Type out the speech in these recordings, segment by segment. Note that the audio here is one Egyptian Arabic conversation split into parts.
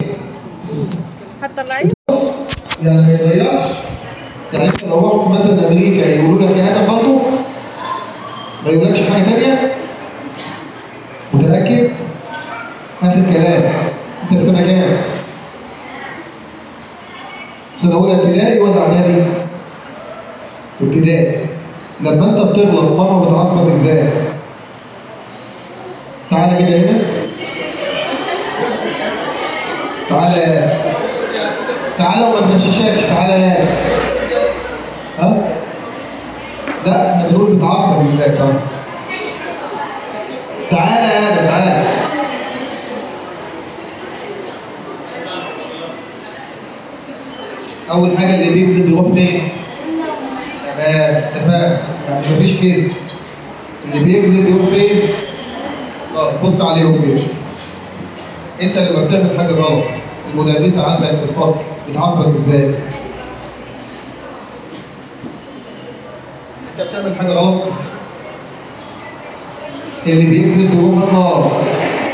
هتطلعيه يعني ما يتغيرش يعني انت لو رحت مثلا امريكا يقولوا لك يا ادم برضه ما يقولكش حاجه ثانيه متاكد؟ اخر كلام انت في سنه كام؟ سنه اولى ابتدائي ولا اعدادي؟ ابتدائي لما انت بتغلط مره بتعاقبك ازاي؟ تعالى كده هنا تعالى تعالى وما تغششكش تعالى يا ها؟ لا احنا بنقول بتعاقبك ازاي طبعا تعالى يا ادم تعالى اول حاجه اللي بيكذب بيروح فين؟ تمام اتفقنا يعني مفيش كذب اللي بيكذب بيروح فين؟ اه بص عليهم كده انت لما بتعمل حاجه غلط المدرسه عندك في الفصل بتعاقبك ازاي؟ انت بتعمل حاجه غلط اللي بيكذب بيروح النار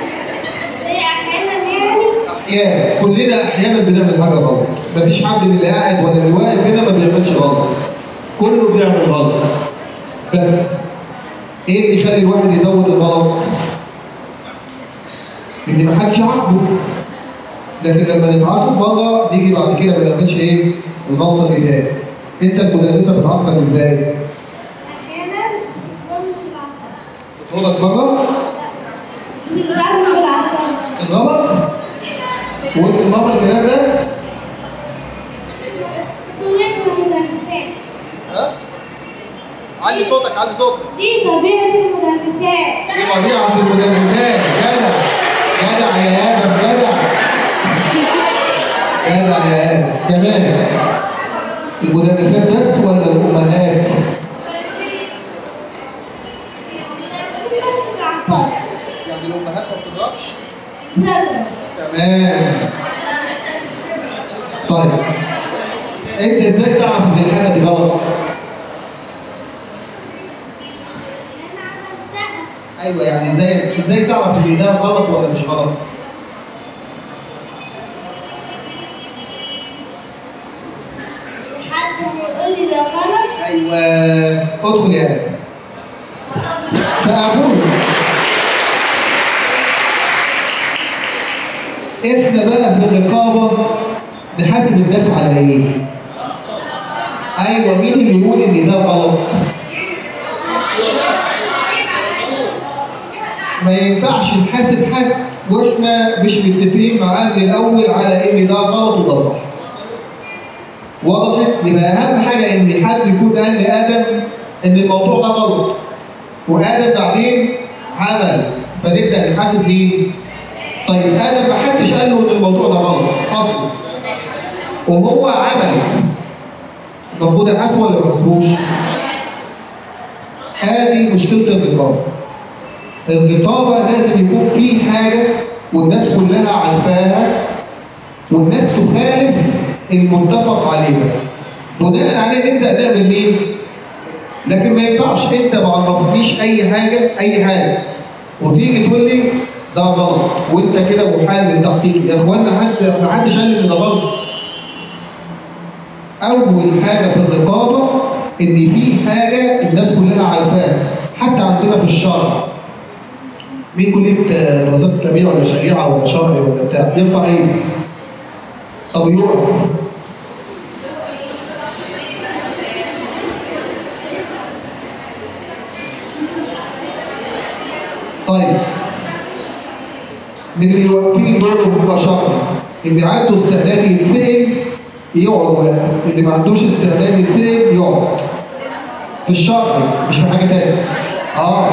احيانا كلنا احيانا بنعمل حاجه غلط مفيش حد من اللي قاعد ولا اللي واقف هنا ما بيعملش غلط كله بيعمل غلط بس ايه اللي يخلي الواحد يزود الغلط؟ ان ما حدش عاقبه لكن لما نتعاقب بره نيجي بعد كده ما نعملش ايه؟ الغلطه دي تاني انت المدرسه بتعاقبك ازاي؟ بتطردك بره الغلط وانت ماما الكلام ده ها؟ علي صوتك علي صوتك دي طبيعة المدرسات دي طبيعة المدرسات جدع جدع يا آدم جدع جدع يا آدم كمان المدرسات بس ولا الأمهات؟ يعني الأمهات ما بتضربش؟ تمام طيب انت ازاي تعرف ان الحاجه دي غلط؟ ايوه يعني ازاي ازاي تعرف ان ده غلط ولا مش غلط؟ حد هيقول لي ده غلط ايوه ادخل يا ادم سأقول احنا بقى في الرقابه نحاسب الناس على ايه؟ ايوه مين اللي يقول ان ده غلط؟ ما ينفعش نحاسب حد واحنا مش متفقين معاه من الاول على ان ده غلط وده صح. وضحت؟ يبقى اهم حاجه ان حد يكون قال لادم ان الموضوع ده غلط. وادم بعدين عمل فنبدا نحاسب مين؟ طيب ادم ما حدش قال له ان الموضوع ده غلط اصلا. وهو عمل المفروض احاسبه ولا ما احاسبوش؟ هذه مشكله الرقابه. الرقابه لازم يكون في حاجه والناس كلها عارفاها والناس تخالف المتفق عليها. بناء عليه نبدا نعمل مين؟ لكن ما ينفعش انت ما عرفتنيش اي حاجه اي حاجه وتيجي تقول لي ده غلط وانت كده محال للتحقيق يا اخوانا حد ما حدش قال لي ان ده غلط. اول حاجه في الرقابه ان في حاجه الناس كلها عارفاها حتى عندنا في الشرع مين كليه آه، دراسات اسلاميه ولا شريعه ولا شرع ولا بتاع ينفع ايه؟ او يقف طيب من اللي واقفين دول مباشرة اللي عنده استعداد يتسأل يقعد واقف اللي ما عندوش استعداد يتسأل يقعد في الشرع مش في حاجة تانية اه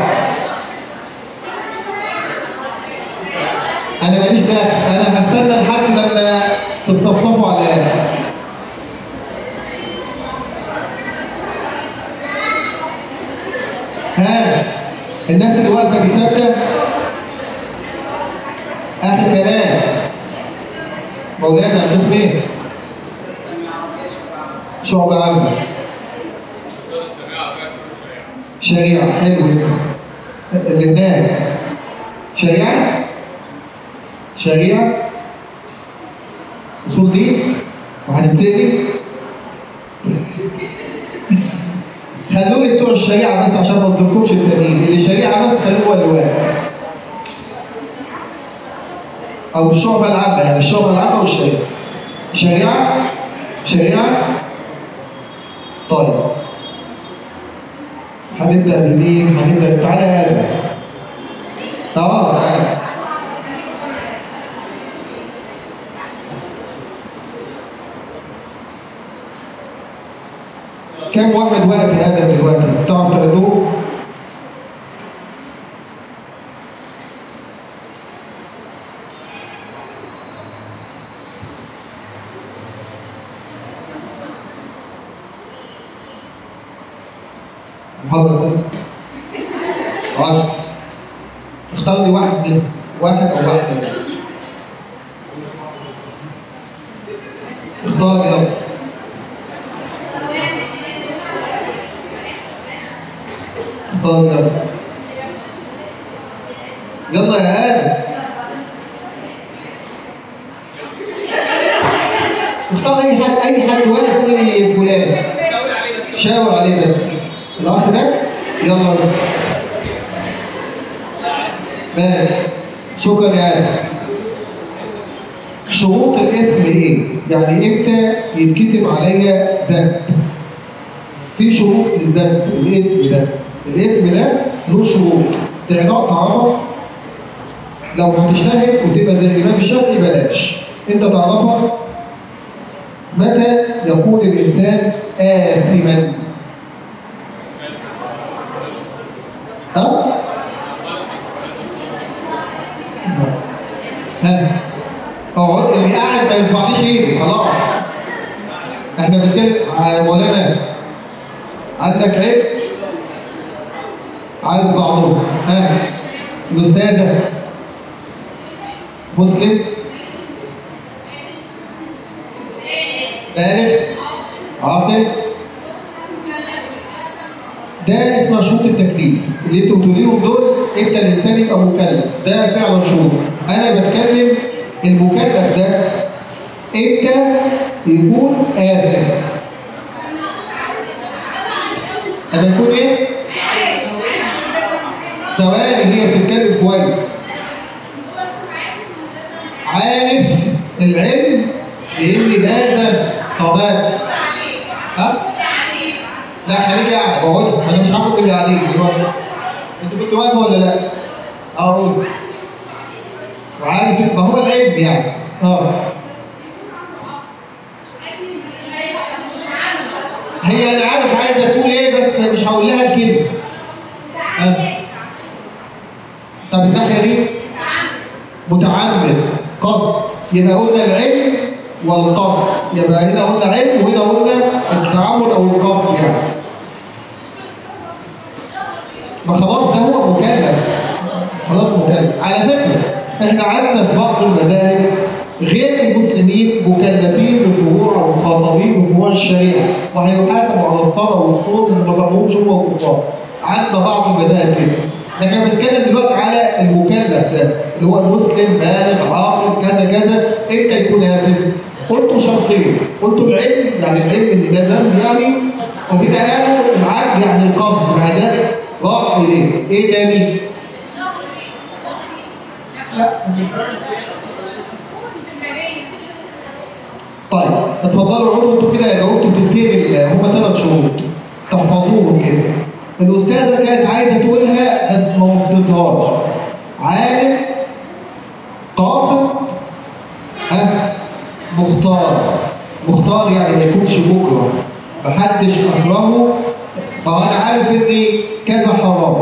انا ماليش دخل انا هستنى لحد لما تتصفصفوا على الاخر ها الناس اللي واقفه دي ثابته اخر كلام مولانا اسم ايه؟ شعبة عامة شريعة حلو جدا اللي هناك شريعة شريعة اصول دين وهنتسأل خلوا لي بتوع الشريعه بس عشان ما اظلمكمش التانيين اللي شريعه بس خلوه اللواء او الشعبه العامه يعني الشعبه العامه والشريعه شريعه شريعه طيب هنبدا بمين؟ هنبدا تعالى يا ادم اه تعالى كم واحد واقف يا ادم دلوقتي؟ تعرف تعدوه؟ محاضرة بس عشرة اختار لي واحد منهم واحد أو واحدة منهم اختار لي يلا اختار لي يلا يلا يا آدم اختار أي حد أي حد واقف قول لي فلان شاور عليه بس الأخ ده يلا ماشي شكرا يا آدم شروط الاسم ايه؟ يعني امتى يتكتب عليا ذنب؟ في شروط للذنب الاسم ده الاسم ده له شروط تعرف تعرفها؟ لو هتجتهد وتبقى زي الامام الشافعي بلاش انت تعرفها متى يكون الانسان آثما ها؟ ها؟ اقعد اللي قاعد ما ينفعنيش ايده خلاص احنا بنتكلم على مولانا عندك عيب عارف بعضهم ها الاستاذه مسلم بالغ عاقل ده اسمه شروط التكليف اللي انتوا بتقوليهم دول انت الانسان يبقى مكلف ده فعلا شروط انا بتكلم المكلف ده امتى يكون آدم لما يكون ايه؟ ثواني هي بتتكلم كويس عارف العلم لان ده ده طبات ها؟ لا خليكي قاعده اقعدي انا مش هاخد اللي عليك دلوقتي انت كنت واقفه ولا لا؟ اه قول وعارف ما هو العلم يعني اه هي انا عارف عايزه تقول ايه بس مش هقول لها الكلمه آه. طب الناحيه دي متعمد قصد يبقى قلنا العلم والقصد يبقى هنا قلنا علم وهنا قلنا التعمد او القصد يعني ما خلاص ده هو مكلف خلاص مكلف على فكره احنا عندنا في بعض المذاهب غير المسلمين مكلفين بفروع ومخاطبين بفروع الشريعه وهيحاسبوا على الصلاه والصوم وما صاموش هم كفار عندنا بعض المذاهب كده لكن بنتكلم دلوقتي على المكلف ده اللي هو المسلم بالغ عاقل كذا كذا امتى يكون اسف؟ قلتوا شرطين قلتوا العلم يعني العلم ان ده ذنب يعني وفي كلامه العدل يعني القصد مع ذلك راح اليه ايه تاني؟ طيب اتفضلوا عضو انتوا كده جاوبتوا تلتين هم ثلاث شروط تحفظوهم كده الاستاذه كانت عايزه تقولها بس ما وصلتهاش عالم قاصد ها مختار مختار يعني ما يكونش بكره محدش اكرهه ما هو انا عارف ان كذا حرام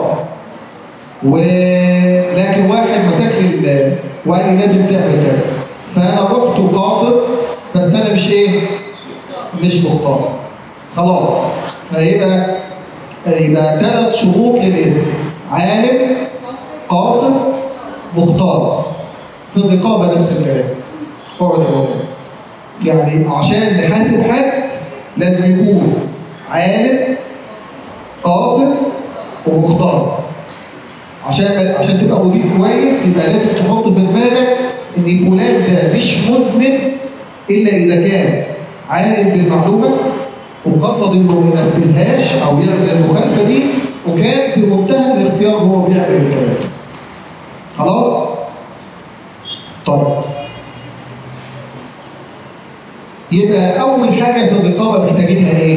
ولكن واحد مسك لي وقال لي لازم تعمل كذا فانا رحت قاصد بس انا مش ايه؟ مش مختار خلاص فيبقى يبقى ثلاث شروط للاسم عالم قاصد مختار في الرقابه نفس الكلام اقعد يا مولانا يعني عشان نحاسب حد لازم يكون عالم قاصد ومختار عشان عشان تبقى مدير كويس يبقى لازم تحط في دماغك ان فلان ده مش مذنب الا اذا كان عالم بالمعلومه وقصد انه ما ينفذهاش او يعمل المخالفه دي وكان في منتهى الاختيار هو بيعمل الكلام خلاص طيب يبقى اول حاجه في الرقابه محتاجينها ايه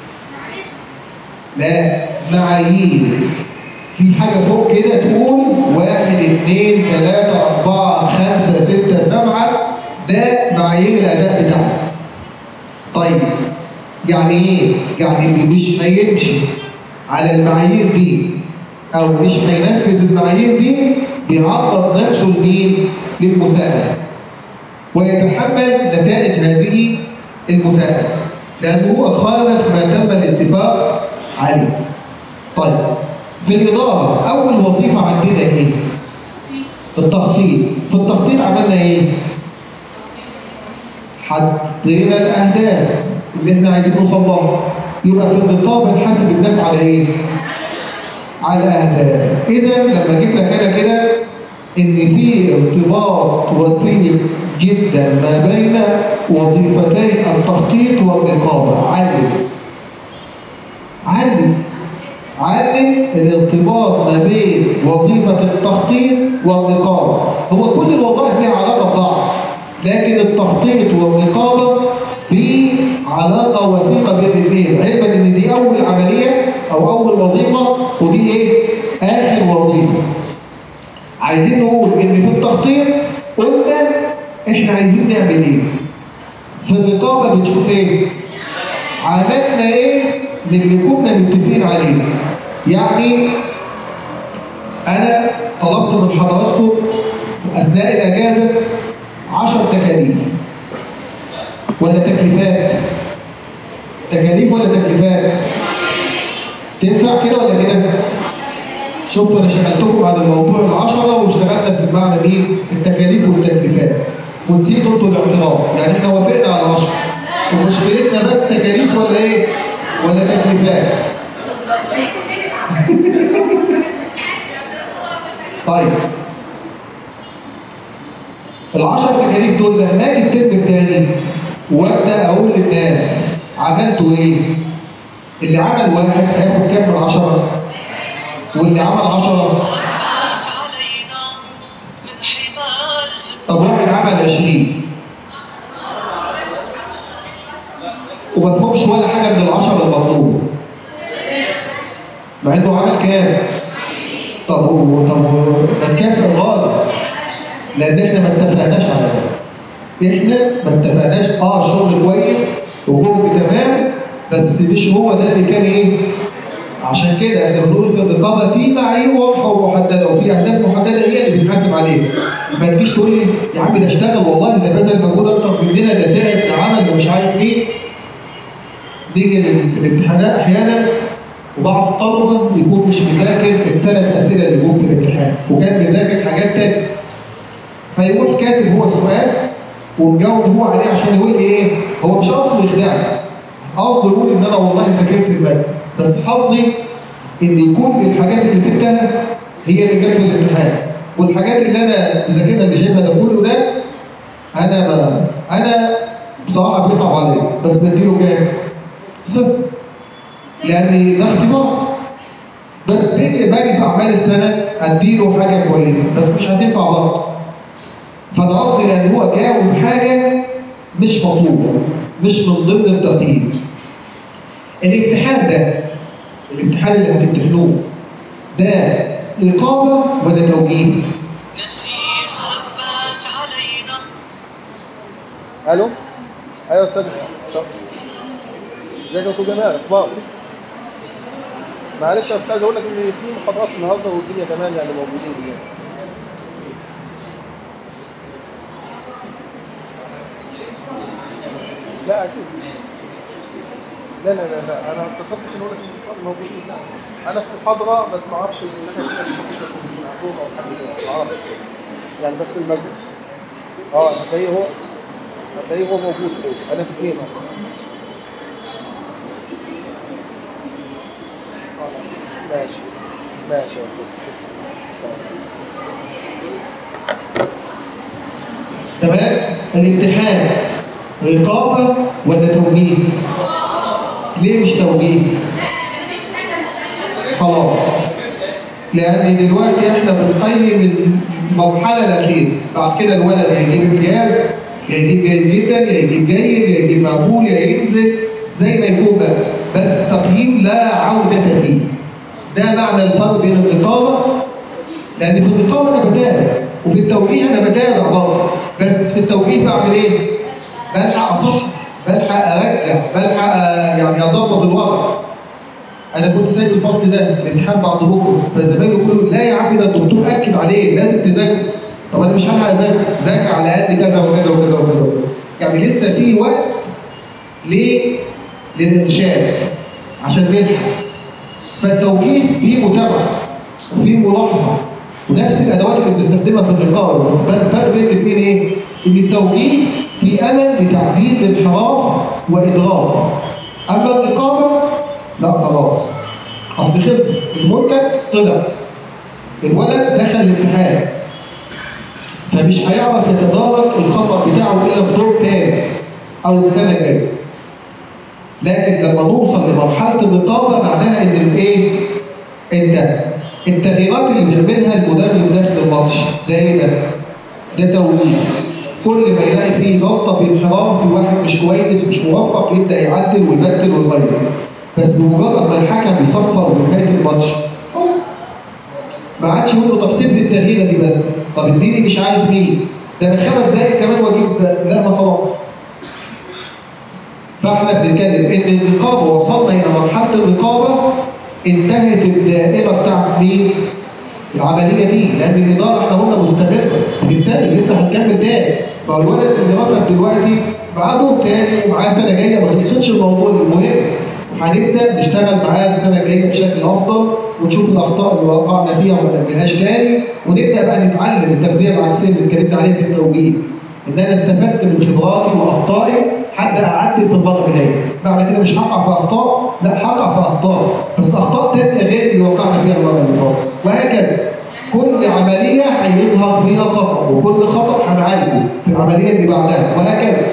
لا معايير في حاجه فوق كده تقول واحد اثنين ثلاثة أربعة خمسة ستة سبعة ده معايير الأداء بتاعنا. طيب يعني إيه؟ يعني اللي مش هيمشي على المعايير دي أو مش هينفذ المعايير دي بيعرض نفسه لمين؟ للمساءلة. ويتحمل نتائج هذه المساءلة. لأنه هو خالف ما تم الاتفاق عليه. طيب في الإدارة أول وظيفة عندنا إيه؟ التخطيط في التخطيط عملنا إيه؟ حطينا الأهداف اللي إحنا عايزين نوصل لها يبقى في الرقابة نحاسب الناس على إيه؟ على أهداف إذا لما جبنا كده كده إن في ارتباط وثيق جدا ما بين وظيفتي التخطيط والرقابة علم علم علم الارتباط ما بين وظيفة التخطيط والرقابة هو كل الوظائف لها علاقة ببعض لكن التخطيط والرقابة في علاقة وثيقة بين الاثنين علما ان دي أول عملية أو أول وظيفة ودي إيه؟ آخر وظيفة عايزين نقول إن في التخطيط قلنا إحنا عايزين نعمل إيه؟ في الرقابة بنشوف إيه؟ عملنا إيه للي كنا متفقين عليه يعني أنا طلبت من حضراتكم أثناء الأجازة 10 تكاليف ولا تكليفات؟ تكاليف ولا تكليفات؟ تنفع كده ولا كده؟ شوفوا أنا شغلتكم على الموضوع العشرة واشتغلنا في المعنى دي التكاليف والتكليفات ونسيتوا انتوا الاعتراف يعني احنا وافقنا على 10 ومشكلتنا بس تكاليف ولا ايه؟ ولا تكليفات؟ طيب العشر تكاليف دول لما اجي الترم الثاني وابدا اقول للناس عملتوا ايه؟ اللي عمل واحد هياخد كام من عشرة؟ واللي عمل عشرة علينا من حمال طب واحد عمل 20 وما فهمش ولا حاجه من العشرة المطلوبه مع انه عمل كام؟ طب و- طب و- ما تكافئ غلط لان احنا ما اتفقناش على ده احنا ما اتفقناش اه شغل كويس وجهد تمام بس مش هو ده اللي كان ايه؟ عشان كده احنا بنقول في الرقابه في معايير واضحه ومحدده وفي اهداف محدده هي اللي بنحاسب عليها ما تجيش تقول لي يا عم ده اشتغل والله ده بذل مجهود اكتر مننا ده تعب ده عمل ده مش عارف ايه نيجي لل- في الامتحانات احيانا وبعض الطلبه يكون مش مذاكر الثلاث اسئله اللي جم في الامتحان وكان مذاكر حاجات تانية فيقول كاتب هو سؤال ومجاوب هو عليه عشان يقول لي ايه هو مش قصده يخدعني قصده يقول ان انا والله ذاكرت الماده بس حظي ان يكون الحاجات اللي سبتها هي اللي جت في الامتحان والحاجات اللي انا ذاكرتها اللي شايفها ده كله ده انا ما انا بصراحه بيصعب عليا بس بديله كام؟ صفر يعني ده اختبار بس باجي باجي في اعمال السنه اديله حاجه كويسه بس مش هتنفع برضه فانا قصدي لان هو جاوب حاجه مش مطلوبه مش من ضمن التقييم الامتحان ده الامتحان اللي هتمتحنوه ده رقابه ولا توجيه؟ نسيم هبت علينا الو ايوه يا استاذ شكرا ازيك يا دكتور جمال اخبارك معلش يا استاذ اقول لك ان في محاضرات النهارده والدنيا كمان يعني موجودين يعني لا اكيد لا لا لا, لا. انا ما اتصلتش عشان اقول لك ان في موجودين لا انا في محاضره بس ما اعرفش ان احنا كده من عندهم او حد كده ما اعرفش يعني بس المجلس اه هتلاقيه هو هتلاقيه هو موجود فوق انا في اثنين اصلا خلاص. ماشي ماشي يا استاذ تسلم ان شاء الله تمام الامتحان رقابة ولا توجيه؟ ليه مش توجيه؟ خلاص لأن دلوقتي احنا بنقيم المرحلة الأخيرة بعد كده الولد يا يجيب امتياز يا يجيب جيد جدا يا يجيب جيد يا يجيب مقبول يا ينزل زي ما يكون بقى بس تقييم لا عودة فيه ده معنى الفرق بين الرقابة لأن في الرقابة أنا بتابع وفي التوجيه أنا بتابع برضه بس في التوجيه بعمل إيه؟ بلحق أصح بلحق أرجع بلحق آه، يعني أظبط الوضع انا كنت سايب الفصل ده الامتحان بعد بكره فزمايلي كله لا يا عم ده الدكتور اكد عليه لازم تذاكر طب انا مش هلحق اذاكر ذاكر على الاقل كذا وكذا وكذا وكذا وكذا يعني لسه في وقت ليه؟ للارشاد عشان نلحق فالتوجيه فيه متابعه وفيه ملاحظه ونفس الادوات اللي بنستخدمها في الرقابه بس الفرق بين الاثنين ايه؟ ان التوجيه في امل لتعديل الانحراف وادراك اما الرقابه لا خلاص اصل خلص المنتج طلع الولد دخل الامتحان فمش هيعرف يتدارك الخطا بتاعه الا في دور تاني او السنه الجايه لكن لما نوصل لمرحله الرقابه معناها ان الايه؟ ان التغييرات اللي بيعملها المدرب داخل الماتش ده ايه ده؟ ده توجيه كل ما يلاقي فيه غلطه في انحراف في واحد مش كويس مش موفق يبدا يعدل ويبدل ويغير بس بمجرد ما الحكم يصفر بنهايه الماتش ما عادش يقول له طب سيب لي التغييره دي بس طب اديني مش عارف مين ده انا خمس دقايق كمان واجيب لا ما خلاص فاحنا بنتكلم ان الرقابه وصلنا الى مرحله الرقابه انتهت الدائره بتاعت مين؟ العمليه دي لان الاداره احنا قلنا مستمره بتكمل لسه هتكمل تاني ما هو الولد اللي مثلا دلوقتي معاه دور تاني ومعاه سنه جايه ما خلصتش الموضوع المهم هنبدا نشتغل معاه السنه الجايه بشكل افضل ونشوف الاخطاء اللي وقعنا فيها وما نعملهاش تاني ونبدا بقى نتعلم التغذيه العكسيه اللي اتكلمت عليها في التوجيه ان انا استفدت من خبراتي واخطائي هبدا اعدل في المره الجايه بعد كده مش هقع في اخطاء لا هقع في اخطاء بس اخطاء تانيه غير اللي وقعنا فيها المره اللي فاتت وهكذا كل عمليه هيظهر فيها خطا وكل خطا هنعالجه في العمليه اللي بعدها وهكذا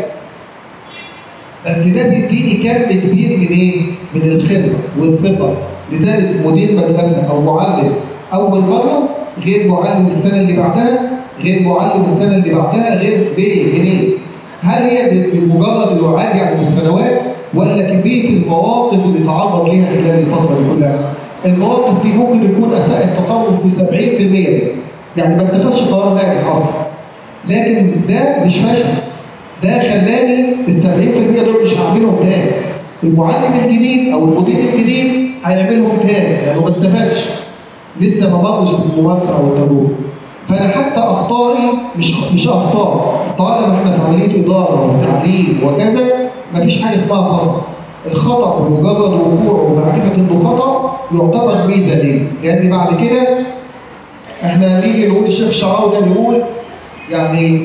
بس ده بيديني كم كبير من ايه؟ من الخبره والثقه لذلك مدير مدرسه او معلم اول مره غير معلم السنه اللي بعدها غير معلم السنه اللي بعدها غير ليه؟ ليه؟ هل هي بمجرد الوعاد يعني بالسنوات ولا كميه المواقف اللي تعرض ليها خلال الفتره دي كلها؟ المواقف دي ممكن يكون اساء التصرف في 70% منها يعني ما اتخذش قرار ناجح اصلا لكن ده مش فشل ده خلاني ال 70% دول مش هعملهم تاني المعلم الجديد او المدير الجديد هيعملهم تاني لانه ما استفادش لسه ما مرش بالممارسه او التجربه فانا حتى اخطائي مش مش اخطاء طالما احنا في عمليه اداره وتعليم وكذا مفيش حاجه اسمها خطا الخطا بمجرد وقوعه ومعرفه انه خطا يعتبر ميزه ليه؟ لان بعد كده احنا نيجي نقول الشيخ شعراوي كان يقول يعني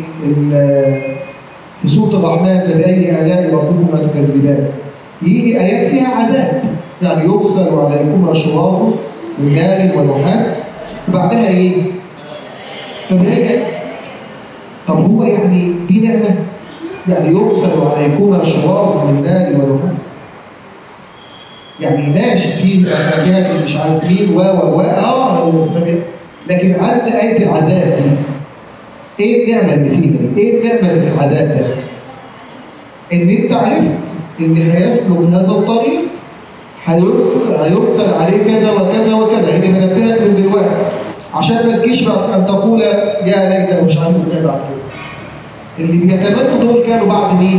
في سوره الرحمن فبأي آلاء ربكما تكذبان يجي آيات فيها عذاب يعني يغفر عليكما شراف من نار ونحاس وبعدها ايه؟ فبأي طب هو يعني دي نعمة؟ يعني يغفر عليكما شراف من نار ونحاس يعني ناشف فيه فاكهة مش عارف مين و و و اه لكن عند آية العذاب دي ايه النعمة اللي فيها دي؟ ايه النعمة اللي في العذاب ده؟ ان انت عرفت ان هيسلك هذا الطريق هيرسل هيرسل عليه كذا وكذا وكذا هي منبهك من دلوقتي عشان ما تجيش بعد ان تقول يا ليت انا مش عارف ايه بعد كده اللي بيتمنوا دول كانوا بعد مين؟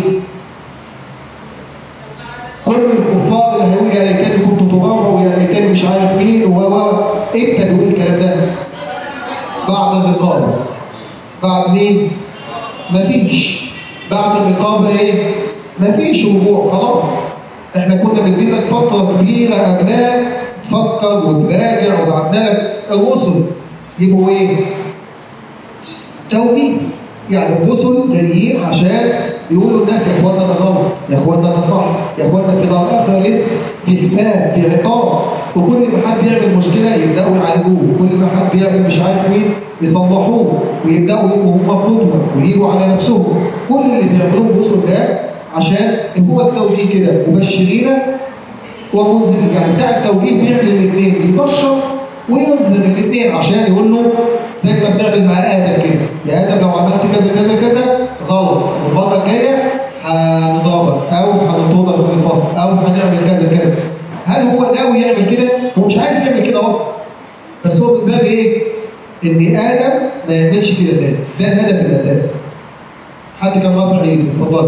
كل الكفار اللي هيقول يا ليتني كنت ترابا ويا ليتني مش عارف مين و و امتى بيقول الكلام ده؟ بعد الرقابه بعد مين؟ مفيش بعد الرقابه ايه؟ مفيش رجوع خلاص احنا كنا مدينك فتره كبيره قبلها تفكر وتراجع وبعتنا لك الرسل يبقوا ايه؟ توجيه يعني الرسل جايين عشان يقولوا الناس يا اخوانا ده غلط يا اخوانا ده صح يا اخوانا في دار الاخره لسه في حساب في عقاب وكل ما حد يعمل مشكله يبداوا يعالجوه وكل ما حد يعمل مش عارف مين يصلحوه ويبداوا يبقوا هم قدوه ويجوا على نفسهم كل اللي بيعملوه الرسل ده عشان هو التوجيه كده مبشرين ومنذرين يعني بتاع التوجيه بيعمل الاثنين يبشر وينذر الاثنين عشان يقول له زي ما بنعمل مع ادم كده يا ادم لو عملت كذا كذا كذا غلط والمره الجايه هنضربك او هنطردك من الفصل او هنعمل كذا كذا هل هو ناوي يعمل كده؟ هو مش عايز يعمل كده اصلا بس هو من باب ايه؟ ان ادم ما يعملش كده تاني ده الهدف الاساسي حد كان رافع ايده اتفضل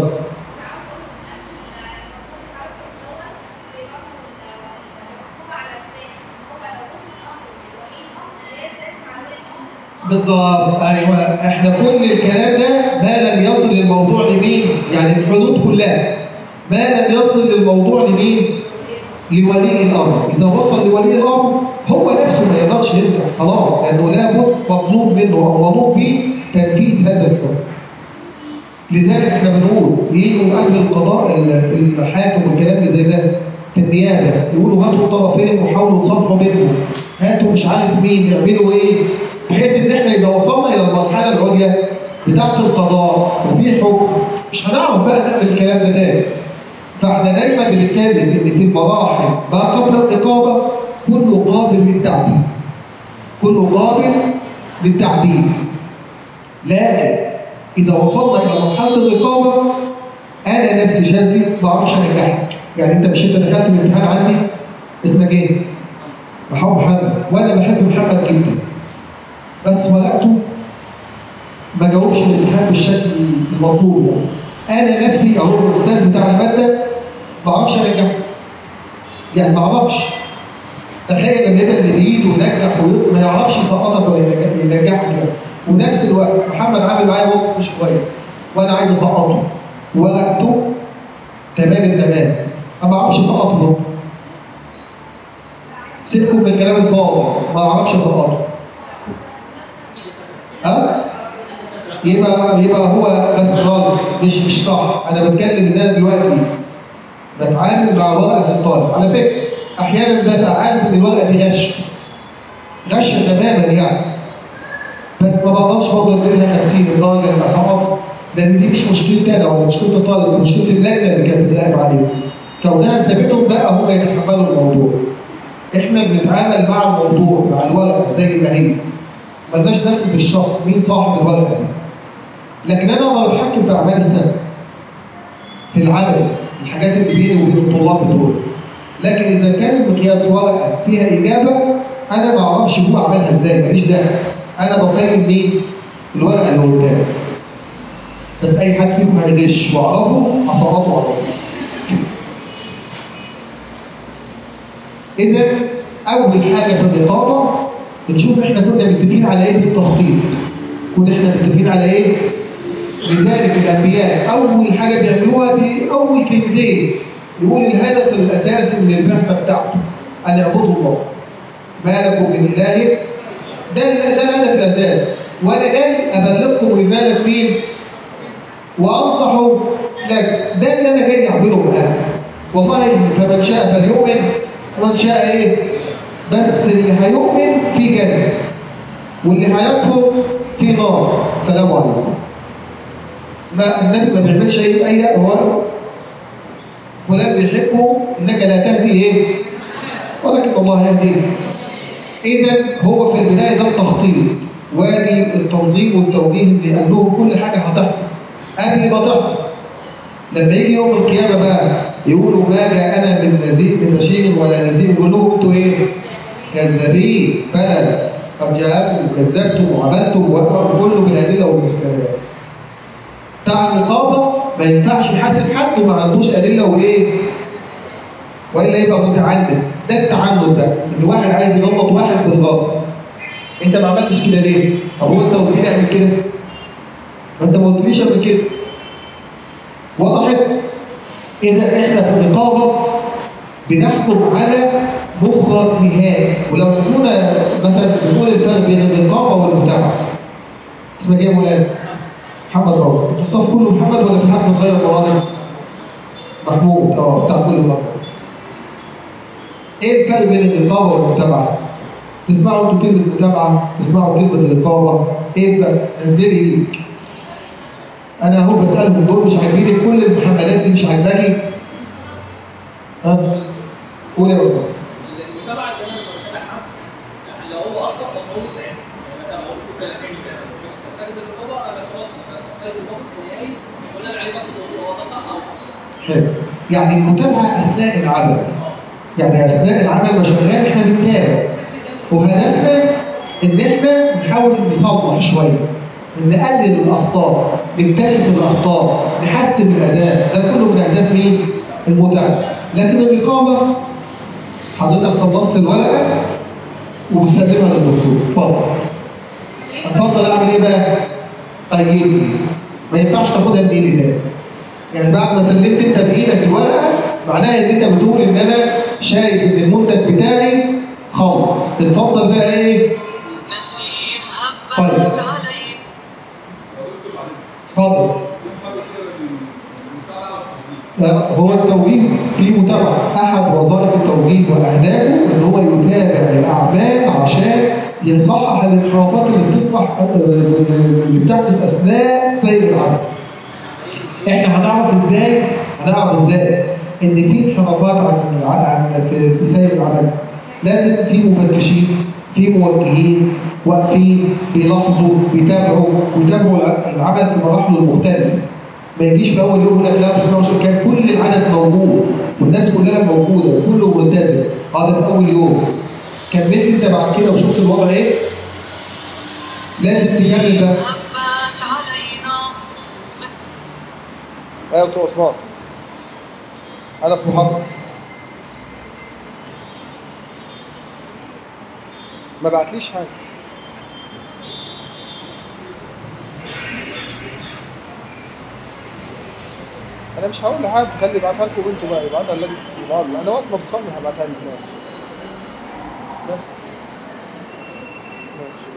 بالظبط ايوه احنا كل الكلام ده ما لم يصل الموضوع لمين؟ يعني الحدود كلها ما لم يصل الموضوع لمين؟ لولي الامر، اذا وصل لولي الامر هو نفسه ما يقدرش يرجع خلاص لانه لابد مطلوب منه او مطلوب به تنفيذ هذا الحكم. لذلك احنا بنقول يجوا قبل القضاء ال- في المحاكم والكلام اللي زي ده في النيابه يقولوا هاتوا الطرفين وحاولوا تصالحوا بينهم هاتوا مش عارف مين يعملوا ايه بحيث ان احنا اذا وصلنا الى المرحله العليا بتاعه القضاء وفي حكم مش هنعرف بقى نعمل الكلام ده تاني فاحنا دايما بنتكلم ان في المراحل ما قبل الاقامه كله قابل للتعديل كله قابل للتعديل لكن اذا وصلنا الى مرحله الاقامه انا نفسي شاذلي ما اعرفش انجحك يعني انت مش انت دخلت الامتحان عندي اسمك ايه؟ محمد محمد وانا بحب محمد جدا بس ورقته ما جاوبش الامتحان بالشكل المطلوب يعني انا نفسي اهو الاستاذ بتاع الماده ما اعرفش انجحه يعني ما اعرفش تخيل لما يبقى اللي بايده ينجح ويص- ما يعرفش يسقطك ولا ينجح- ينجحك يعني. ونفس الوقت محمد عامل معايا موقف مش كويس وانا عايز اسقطه ورقته تمام التمام ما بعرفش اسقطه ده. سيبكم من الكلام الفاضي ما اعرفش اسقطه ها؟ يبقى يبقى هو بس غلط مش مش صح انا بتكلم ان انا دلوقتي بتعامل مع ورقه الطالب على فكره احيانا ببقى عارف ان الورقه دي غش غش تماما يعني بس ما بقدرش برضه اديلها 50 درجه اللي اسقط لان دي مش مشكلتي انا ولا مشكله الطالب دي مشكله اللجنه اللي كانت بتراقب عليه كونها سابتهم بقى هم يتحملوا الموضوع احنا بنتعامل مع الموضوع مع الورقه زي ما هي ملناش دخل بالشخص مين صاحب الورقه دي لكن انا اقدر اتحكم في اعمال السنه في العمل الحاجات اللي بيني وبين الطلاب دول لكن اذا كان المقياس ورقه فيها اجابه انا ما اعرفش هو عملها ازاي ماليش دخل انا بقيم مين الورقه اللي قدامي بس اي حد فيكم هيغش واعرفه هسقطه على طول اذا اول حاجه في الرقابه نشوف احنا كنا متفقين على ايه في التخطيط كنا احنا متفقين على ايه لذلك الانبياء اول حاجه بيعملوها دي اول كلمتين يقول الهدف الاساسي من البعثه بتاعته ان يعبدوا الله ما لكم من اله ده ده الهدف الاساسي وانا جاي ابلغكم رساله مين وانصح لك ده اللي انا جاي اعمله الان والله فمن شاء فليؤمن ومن شاء ايه بس اللي هيؤمن في جنه واللي هيكفر في نار سلام عليكم ما النبي ما بيعملش اي اي هو فلان بيحبه انك لا تهدي ايه ولكن الله يهدي اذا هو في البدايه ده التخطيط وادي التنظيم والتوجيه اللي قال لهم كل حاجه هتحصل قبل ما تحصل لما يجي يوم القيامه بقى يقولوا ما جاءنا من نذير من بشير ولا نذير يقول لهم انتوا ايه؟ كذابين بلى قد جاءكم وكذبتم وعملتم واقررتم كله بالادله والمستندات. بتاع النقابه ما ينفعش يحاسب حد وما عندوش ادله وايه؟ والا يبقى متعند ده التعنت ده ان واحد عايز يغلط واحد بالغلط انت ما عملتش كده ليه؟ طب هو انت قلت لي اعمل كده؟ ما انت ما قلتليش قبل كده وضحت؟ إذا إحنا في النقابة بنحكم على مخرج نهائي ولو كنا مثلا بنقول الفرق بين النقابة والمتابعة اسمك إيه يا مولانا؟ محمد راوي الصف كله محمد ولا في حد متغير مراني؟ محمود اه بتاع كل مرة ايه الفرق بين النقابة والمتابعة؟ تسمعوا انتوا كلمة متابعة، تسمعوا كلمة النقابة، ايه الفرق؟ نزلي ايدك انا اهو بسالهم دول مش عاجبيني كل المحملات دي مش قول يا استاذ المتابعه اللي انا بتابع حد يعني لو هو اخطا بقول له ساعتها يعني انا بقول له كده كلمه كذا مش محتاج الرقابه انا خلاص انا محتاج الموقف النهائي ولا انا عليه باخد هو ده صح او صح حلو. يعني المتابعه اثناء العمل يعني اثناء العمل وشغال احنا بنتابع وهدفنا ان احنا نحاول نصلح شويه نقلل الاخطاء نكتشف الاخطاء نحسن الاداء ده كله من اهداف مين؟ المتابعه لكن الرقابه حضرتك خلصت الورقه وبتسلمها للدكتور اتفضل اتفضل اعمل ايه بقى؟ قيدني ما ينفعش تاخدها بايدي تاني يعني بعد ما سلمت انت بايدك الورقه معناها ان انت بتقول ان انا شايف ان المنتج بتاعي خالص اتفضل بقى ايه؟ نسيم طيب. هبت علي اتفضل لا، هو التوجيه في متابعة أحد وظائف التوجيه وأهدافه إن هو يتابع الأعمال عشان يصحح الانحرافات اللي بتصبح اللي بتحدث أثناء سير العمل. إحنا هنعرف إزاي هنعرف إزاي إن في انحرافات عن عن في, في سير العمل. لازم في مفتشين في موجهين واقفين بيلاحظوا بيتابعوا بيتابعوا العمل في مراحله المختلفه. ما يجيش في اول يوم يقول لك لا بس انا مش كان كل العدد موجود والناس كلها موجوده وكله ملتزم هذا في اول يوم كملت انت بعد كده وشفت الوضع ايه؟ لازم تكمل بقى هبت علينا من ايوه دكتور عثمان انا في محاضره ما بعتليش حاجه انا مش هقول لحد خلي يبعتها لكم انتوا بقى يبعتها لجنه الصغار انا وقت ما بصلي هبعتها للناس بس ماشي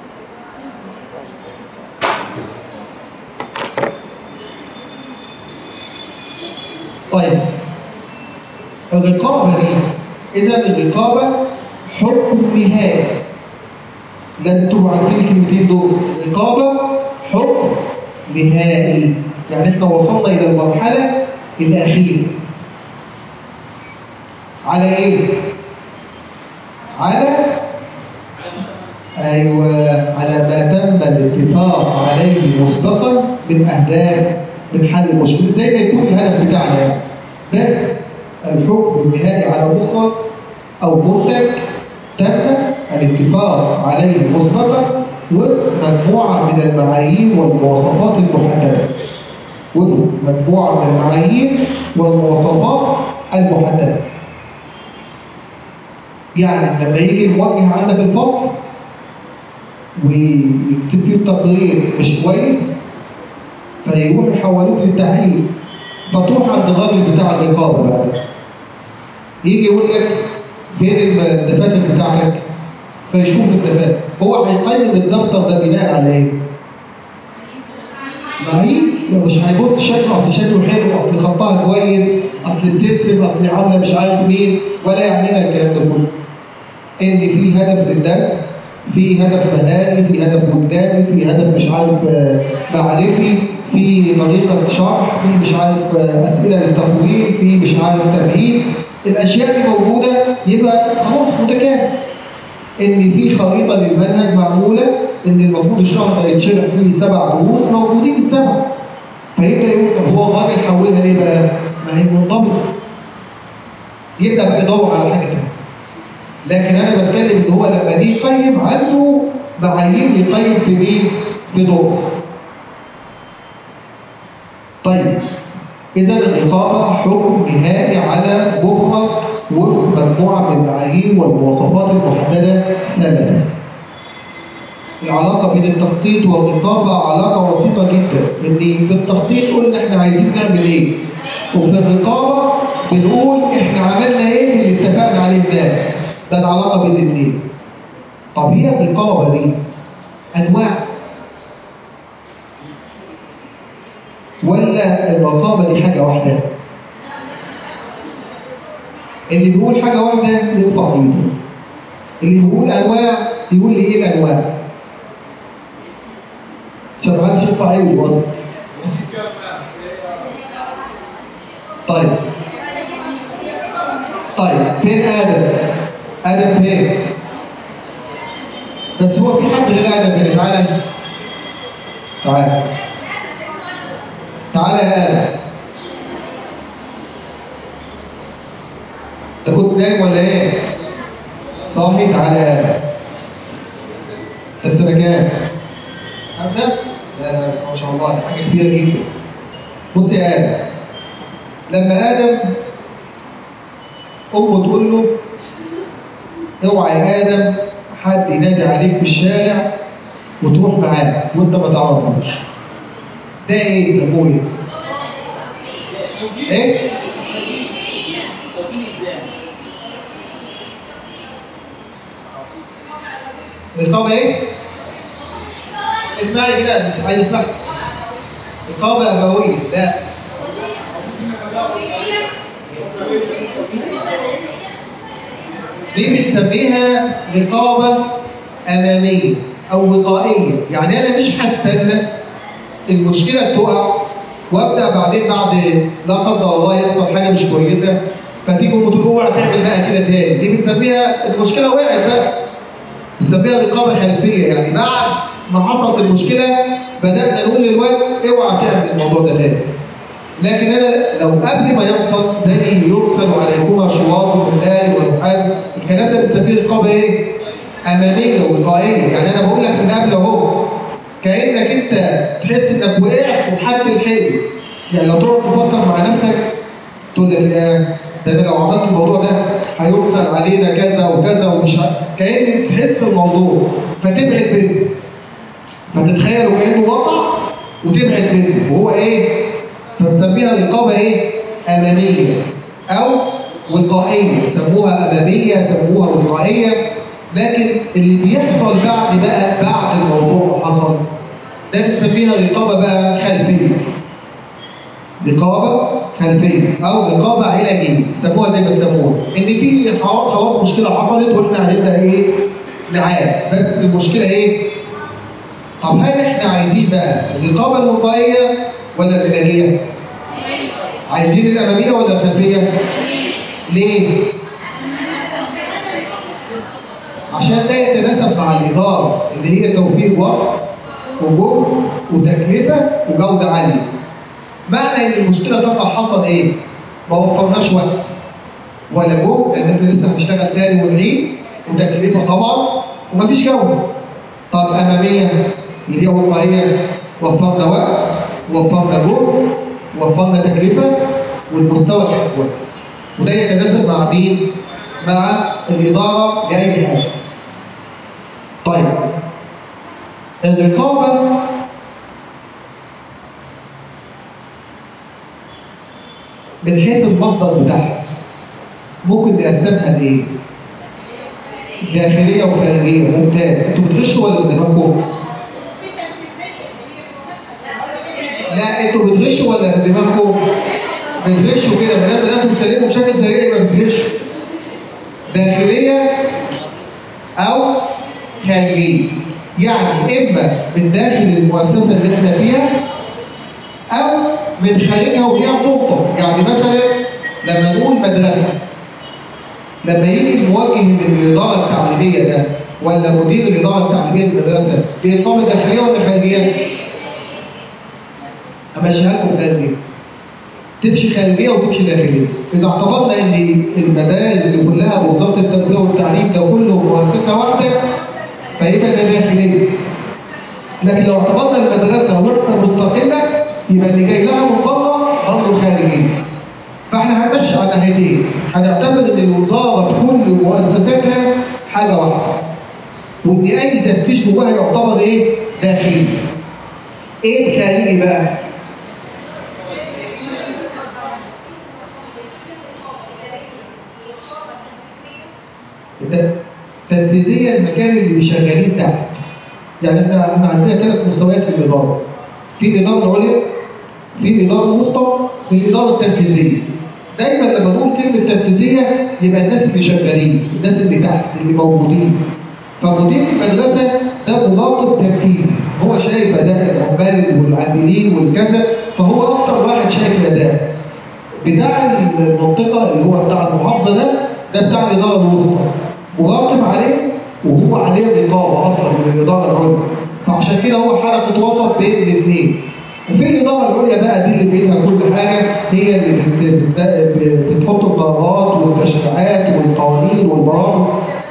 طيب الرقابه دي اذا الرقابه حكم نهائي لازم تبقوا عارفين الكلمتين دول الرقابه حكم نهائي يعني احنا وصلنا الى المرحله الاخيره على ايه؟ على ايوه على ما تم الاتفاق عليه مسبقا من اهداف من حل المشكله زي ما يكون الهدف بتاعنا يعني بس الحكم النهائي على مخرج او منتج تم الاتفاق عليه مسبقا وفق مجموعه من المعايير والمواصفات المحدده وفق مجموعه من المعايير والمواصفات المحدده يعني لما يجي الموجه عندك الفصل ويكتب فيه التقرير مش كويس فيروح يحولوك للتحقيق فتروح عند الراجل بتاع الرقابه بقى يجي يقول لك فين الدفاتر بتاعتك فيشوف الدفاتر هو هيقيم الدفتر ده بناء على ايه؟ معايير مش هيبص شكله اصل شكله حلو اصل خطها كويس اصل بترسم اصل عامله مش عارف مين ولا يعنينا الكلام ده كله ان في هدف للدرس في هدف مهاري في هدف وجداني في هدف مش عارف آه، معرفي في طريقه شرح في مش عارف آه، اسئله للتطوير في مش عارف تمهيد الاشياء دي موجوده يبقى خلاص متكامل ان في خريطه للمنهج معموله ان المفروض الشهر ده يتشرح فيه سبع دروس موجودين السبع فيبدا يقول طب هو الراجل حولها ليه بقى؟ ما هي منضبطه يبدا بقى يدور على حاجه تانيه لكن انا بتكلم ان هو لما دي يقيم عنده معايير يقيم في مين؟ في دور طيب اذا الرقابه حكم نهائي على مخرج وفق مجموعه من المعايير والمواصفات المحدده سلفا العلاقة بين التخطيط والرقابة علاقة وثيقة جدا، إن في التخطيط قلنا إحنا عايزين نعمل إيه؟ وفي الرقابة بنقول إحنا عملنا إيه باللي اتفقنا عليه ده. ده العلاقة بين الاثنين. طب هي الرقابة دي أنواع ولا الرقابة دي حاجة واحدة؟ اللي بيقول حاجة واحدة يرفع إيده. اللي بيقول أنواع يقول لي إيه الأنواع؟ عشان محدش يرفع ايده اصلا طيب طيب فين ادم؟ ادم فين؟ بس هو في حد غير ادم هنا تعالى تعالى تعالى يا ادم انت كنت نايم ولا ايه؟ صاحي تعالى يا ادم انت سنه كام؟ خمسه؟ لا لا ما شاء الله دي حاجه كبيره جدا بص يا ادم لما ادم امه تقول له اوعى يا ادم حد ينادي عليك في الشارع وتروح معاه وانت ما تعرفوش ده ايه يسموه ايه؟ ايه؟ توكيل الزام رقابه ايه؟ اسمعي كده بس عايز اسمعك رقابه ابويه لا دي بنسميها رقابه اماميه او وقائيه يعني انا مش هستنى المشكله تقع وابدا بعدين بعد لا قدر الله يحصل حاجه مش كويسه فتيجي تقول اوعى تعمل بقى كده تاني دي بنسميها المشكله وقعت بقى بنسميها رقابه خلفيه يعني بعد ما حصلت المشكله بدانا نقول للواد اوعى تعمل الموضوع ده تاني لكن انا لو قبل ما يحصل زي يرسل عليكما شواط من نار ونحاس الكلام ده بنسميه رقابه ايه؟ اماميه وقائيه يعني انا بقول لك من قبل اهو كانك انت تحس انك وقعت وحد الحلم يعني لو تقعد تفكر مع نفسك تقول لك يا ده انا لو عملت الموضوع ده هيرسل علينا كذا وكذا ومش ه- كانك تحس الموضوع فتبعد منه فتتخيل كانه وقع وتبعد منه وهو ايه؟ فنسميها رقابه ايه؟ اماميه او وقائيه سموها اماميه سموها وقائيه لكن اللي بيحصل بعد بقى بعد الموضوع حصل ده بنسميها رقابه بقى خلفيه رقابه خلفيه او رقابه علاجيه سموها زي ما تسموها ان في خلاص خلاص مشكله حصلت واحنا هنبدا ايه نعالج بس المشكله ايه طب هل احنا عايزين بقى الرقابه الوقائيه ولا العلاجيه عايزين الاماميه ولا الخلفيه ليه عشان ده يتناسب مع الاداره اللي هي توفير وقت وجهد وتكلفه وجوده عاليه معنى ان المشكله تقع حصل ايه؟ ما وفرناش وقت ولا جهد لان احنا لسه هنشتغل تاني ونعيد وتكلفه طبعا ومفيش جوده. طب اماميه اللي هي وقائيه وفرنا وقت وفرنا جهد وفرنا تكلفه والمستوى كان كويس. وده يتناسب مع مين؟ مع الاداره لاي حاجه. طيب الرقابه من حيث المصدر بتاعها ممكن نقسمها لايه؟ داخليه وخارجيه ممتاز انتوا بتغشوا ولا بدماغكم؟ لا انتوا بتغشوا ولا بدماغكم؟ بتغشوا كده ما دام بداتوا تتكلموا بشكل سريع يبقى بتغشوا داخليه او خارجيه يعني اما من داخل المؤسسه اللي احنا فيها او من خارجها وليها سلطه يعني مثلا لما نقول مدرسه لما يجي الموجه للاداره التعليميه ده ولا مدير الاداره التعليميه للمدرسه دي اقامه داخليه ولا خارجيه؟ امشيها لكم خارجيه تمشي خارجيه وتمشي داخليه اذا اعتبرنا ان المدارس اللي كلها بوزاره التربيه والتعليم ده كله مؤسسه واحده فيبقى ده داخليه لكن لو اعتبرنا المدرسه وحده مستقله يبقى اللي جاي لها من بره برضه خارجيه. فاحنا هنمشي على ناحيتين، هنعتبر ان الوزاره بكل مؤسساتها حاجه واحده. وان اي تفتيش جواها يعتبر ايه؟ داخلي. ايه الخارجي بقى؟ الت- تنفيذيا المكان اللي شغالين تحت. يعني احنا احنا عندنا ثلاث مستويات في الاداره. في الاداره العليا في الاداره الوسطى في الاداره التنفيذيه دايما لما نقول كلمه تنفيذيه يبقى الناس اللي شغالين الناس اللي تحت اللي موجودين فمدير المدرسه ده مراقب تنفيذي هو شايف اداء العمال والعاملين والكذا فهو اكتر واحد شايف الاداء بتاع المنطقه اللي هو بتاع المحافظه ده ده بتاع الاداره الوسطى مراقب عليه وهو عليه الرقابه اصلا من الاداره العليا فعشان كده هو حلقه وسط بين الاثنين وفي الاداره العليا بقى دي اللي بينها كل حاجه هي اللي بت- بت- بتحط القرارات والتشريعات والقوانين والبرامج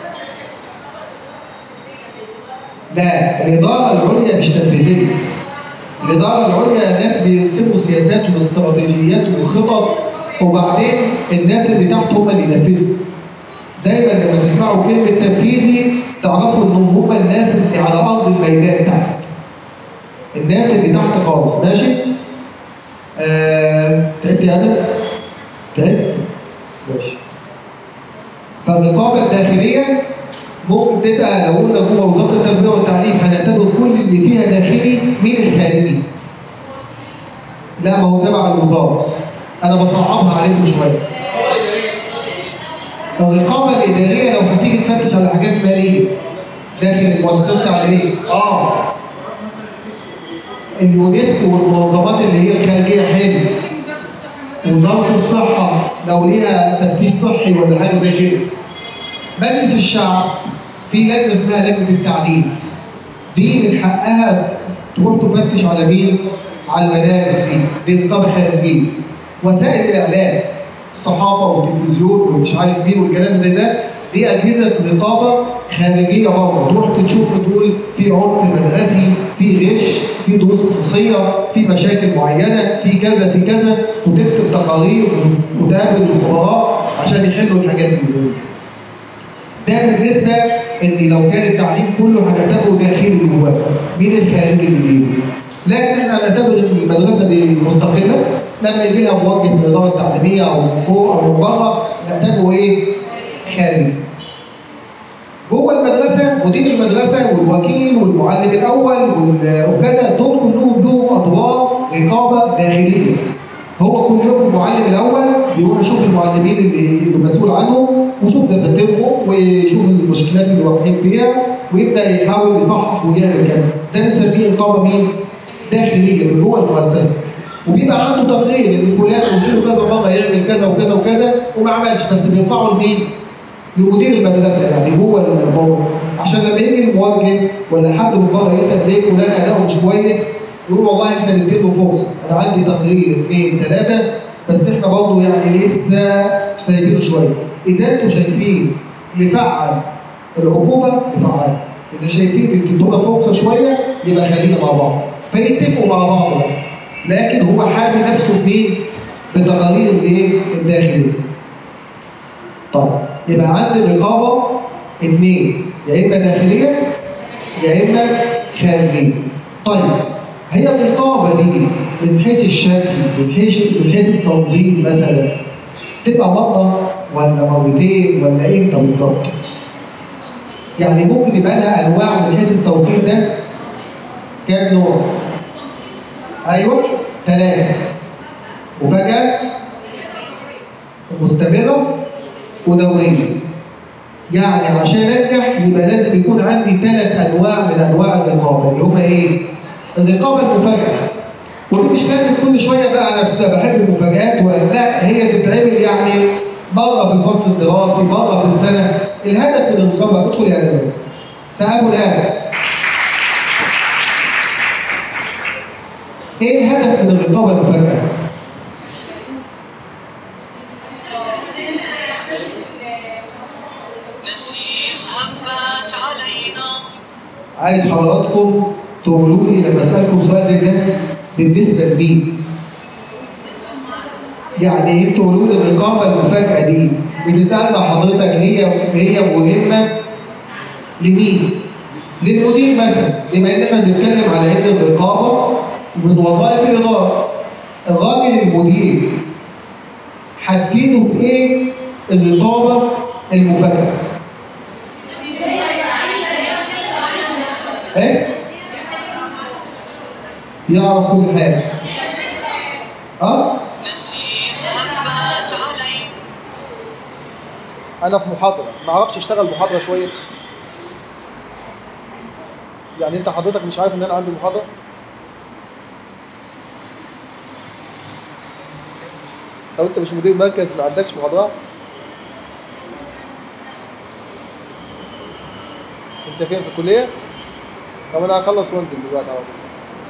لا الاداره العليا مش تنفيذيه الاداره العليا ناس بيرسموا سياسات واستراتيجيات وخطط وبعدين الناس اللي تحت هم اللي ينفذوا دايما لما تسمعوا كلمه تنفيذي تعرفوا ان هم الناس اللي على ارض الميدان تحت الناس اللي تحت خالص ماشي آه... تعبت يا ادم تعبت ماشي فالرقابه الداخليه ممكن تبقى لو قلنا جوه وزاره التربيه والتعليم هنعتبر كل اللي فيها داخلي مين الخارجي؟ لا ما هو تبع الوزاره انا بصعبها عليكم شويه هو الاداريه مثلا الرقابه الاداريه لو هتيجي تفتش على حاجات ماليه داخل المؤسسات التعليميه اه اليونسكو والمنظمات اللي هي الخارجيه حلو وزاره الصحه لو ليها تفتيش صحي ولا حاجه زي كده مجلس الشعب في لجنه اسمها لجنه التعليم دي من حقها تروح تفتش على مين؟ على المدارس دي دي رقابه خارجيه وسائل الاعلام الصحافه والتلفزيون ومش عارف مين والكلام زي ده دي اجهزه رقابه خارجيه برضه تروح تشوف تقول في عنف مدرسي في غش في دروس خصوصيه في مشاكل معينه في كذا في كذا وتكتب تقارير وتقابل الخبراء عشان يحلوا الحاجات دي ده بالنسبه ان لو كان التعليم كله هنعتبره داخلي جواه مين الخارجي اللي بيه لكن احنا هنعتبر ان المدرسه دي مستقله لما يجي لها موجه من الاداره التعليميه او من فوق او من بره نعتبره ايه؟ خارجي. جوه المدرسه مدير المدرسه والوكيل والمعلم الاول وال- وكذا دول كلهم لهم ادوار رقابه داخليه. هو كل يوم المعلم الاول بيروح يشوف المعلمين اللي اللي مسؤول عنهم ويشوف دفاترهم ويشوف المشكلات اللي واقعين فيها ويبدا يحاول يصحح ويعمل كده ده بنسميه رقابه مين؟ داخليه من جوه المؤسسه وبيبقى عنده تقرير ان فلان قلت له كذا مره يعمل كذا وكذا وكذا وما عملش بس بيرفعه لمين؟ لمدير المدرسه يعني هو الموضوع عشان لما يجي الموجه ولا حد من بره يسال ليه فلان اداؤه مش كويس يقول والله احنا بنديله فرصه انا عندي تقرير اثنين ثلاثه بس احنا برضه يعني لسه سايبينه شويه اذا انتم شايفين نفعل العقوبه نفعل اذا شايفين بتدونا فرصه شويه يبقى خلينا مع بعض فيتفقوا مع بعض بقى لكن هو حامي نفسه بمين؟ بتقارير الايه؟ الداخليه. طيب يبقى عندي الرقابه اثنين يا اما داخليه يا اما خارجيه. طيب هي الرقابه دي من حيث الشكل من حيث من حيث التنظيم مثلا تبقى مره ولا مرتين ولا امتى بالظبط؟ يعني ممكن يبقى لها انواع من حيث التوقيت ده كام نوع؟ ايوه ثلاثه وفجاه مستمره ودوريه يعني عشان انجح يبقى لازم يكون عندي ثلاث انواع من انواع الرقابه اللي هم ايه؟ الرقابه المفاجاه ودي مش لازم كل شويه بقى انا كنت بحب المفاجآت ولا لا هي تتعمل يعني مره في الفصل الدراسي مره في السنه الهدف من الرقابه ادخل يا ادم سأله الان ايه الهدف من الرقابه المفاجاه؟ نسيم هبت علينا عايز حضراتكم تقولوا لي لما اسالكم سؤال زي ده بالنسبه لمين؟ يعني انتوا تقولوا لي الرقابه المفاجاه دي بتسالنا حضرتك هي هي مهمه لمين؟ للمدير مثلا بما ان احنا بنتكلم على ان الرقابه من وظائف الاداره الراجل المدير هتفيده في ايه الرقابه المفاجاه؟ ايه؟ يعرف كل حاجه اه نسيم هبت علينا انا في محاضره ما اعرفش اشتغل محاضره شويه يعني انت حضرتك مش عارف ان انا عندي محاضره لو انت مش مدير مركز ما عندكش محاضرات انت فين في الكليه طب انا هخلص وانزل دلوقتي على طول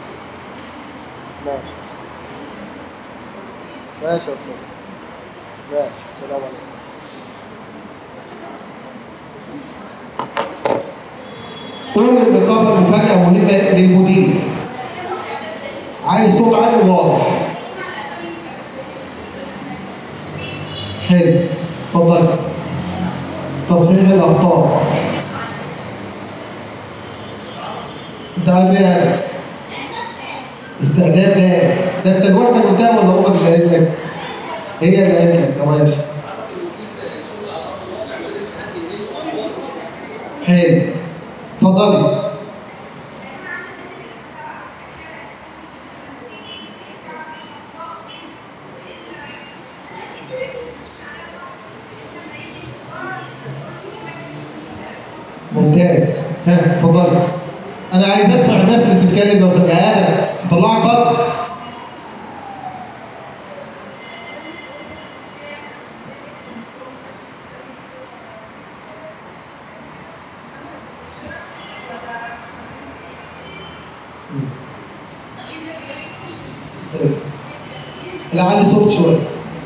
ماشي ماشي يا دكتور ماشي السلام عليكم قول النقابة مفاجأة مهمة للمدير عايز صوت عالي وواضح حلو اتفضل تصحيح الأخطاء انت عارف ايه استعداد ده ده انت لوحدك قلتها ولا امك اللي قالت لك؟ هي اللي قالت لك يا ماشي عارف الوكيل الشغل على ارض الواقع ما لازم حد يديله اخبار مش حلو اتفضلي ممتاز ها اتفضلي انا عايز اسمع الناس اللي بتتكلم لو سمعها طلعك بره لا علي صوت شويه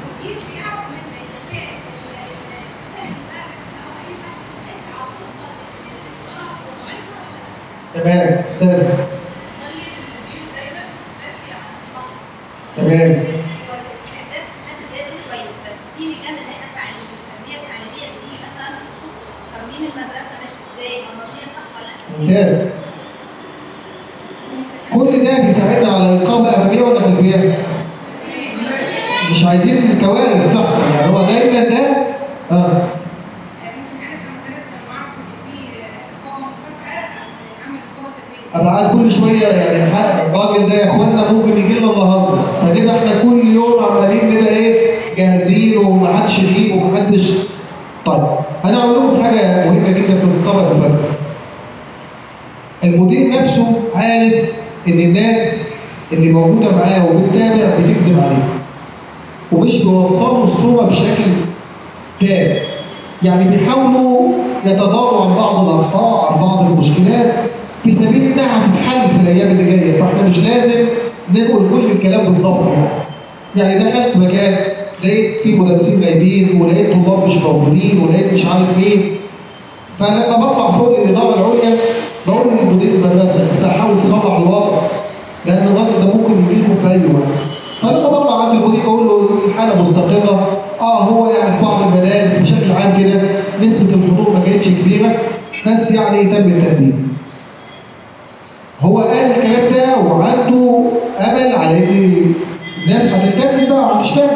تمام استاذ تمام ممتاز كل ده بيساعدنا على الإقامة أمامية ولا خلفية؟ مش عايزين كوارث تحصل يعني هو دايما ده اه ممكن انا كمدرس لما اعرف ان في اقامه مفاجاه اعمل اقامه ذاتيه ابقى قاعد كل شويه يعني حق- الراجل ده يا اخوانا ممكن يجي لنا النهارده فنبقى احنا كل يوم عمالين نبقى ايه جاهزين ومحدش يجيب ومحدش طيب انا اقول لكم حاجه مهمه جدا في الخطابه المفاجاه المدير نفسه عارف ان الناس اللي موجوده معاه وبتتابع بتكذب عليه ومش بيوصلوا الصوره بشكل تام يعني بيحاولوا يتضاروا عن بعض الاخطاء عن بعض المشكلات في سبيل انها هتتحل في الايام اللي جايه فاحنا مش لازم نقول كل الكلام بالظبط يعني يعني دخلت مكان لقيت في مدرسين غايبين ولقيت طلاب مش موجودين ولقيت مش عارف ايه فلما بطلع فوق الاداره العليا بقول لمدير المدرسه انت حاول تصلح الوضع لان الوضع ده ممكن يجي لكم في اي وقت فلما بطلع عند المدير بقول له الحاله مستقره اه هو يعني في بعض المدارس بشكل عام كده نسبه الحضور ما كانتش كبيره بس يعني تم التأمين هو قال الكلام ده وعنده امل على ان الناس هتلتزم بقى وهتشتغل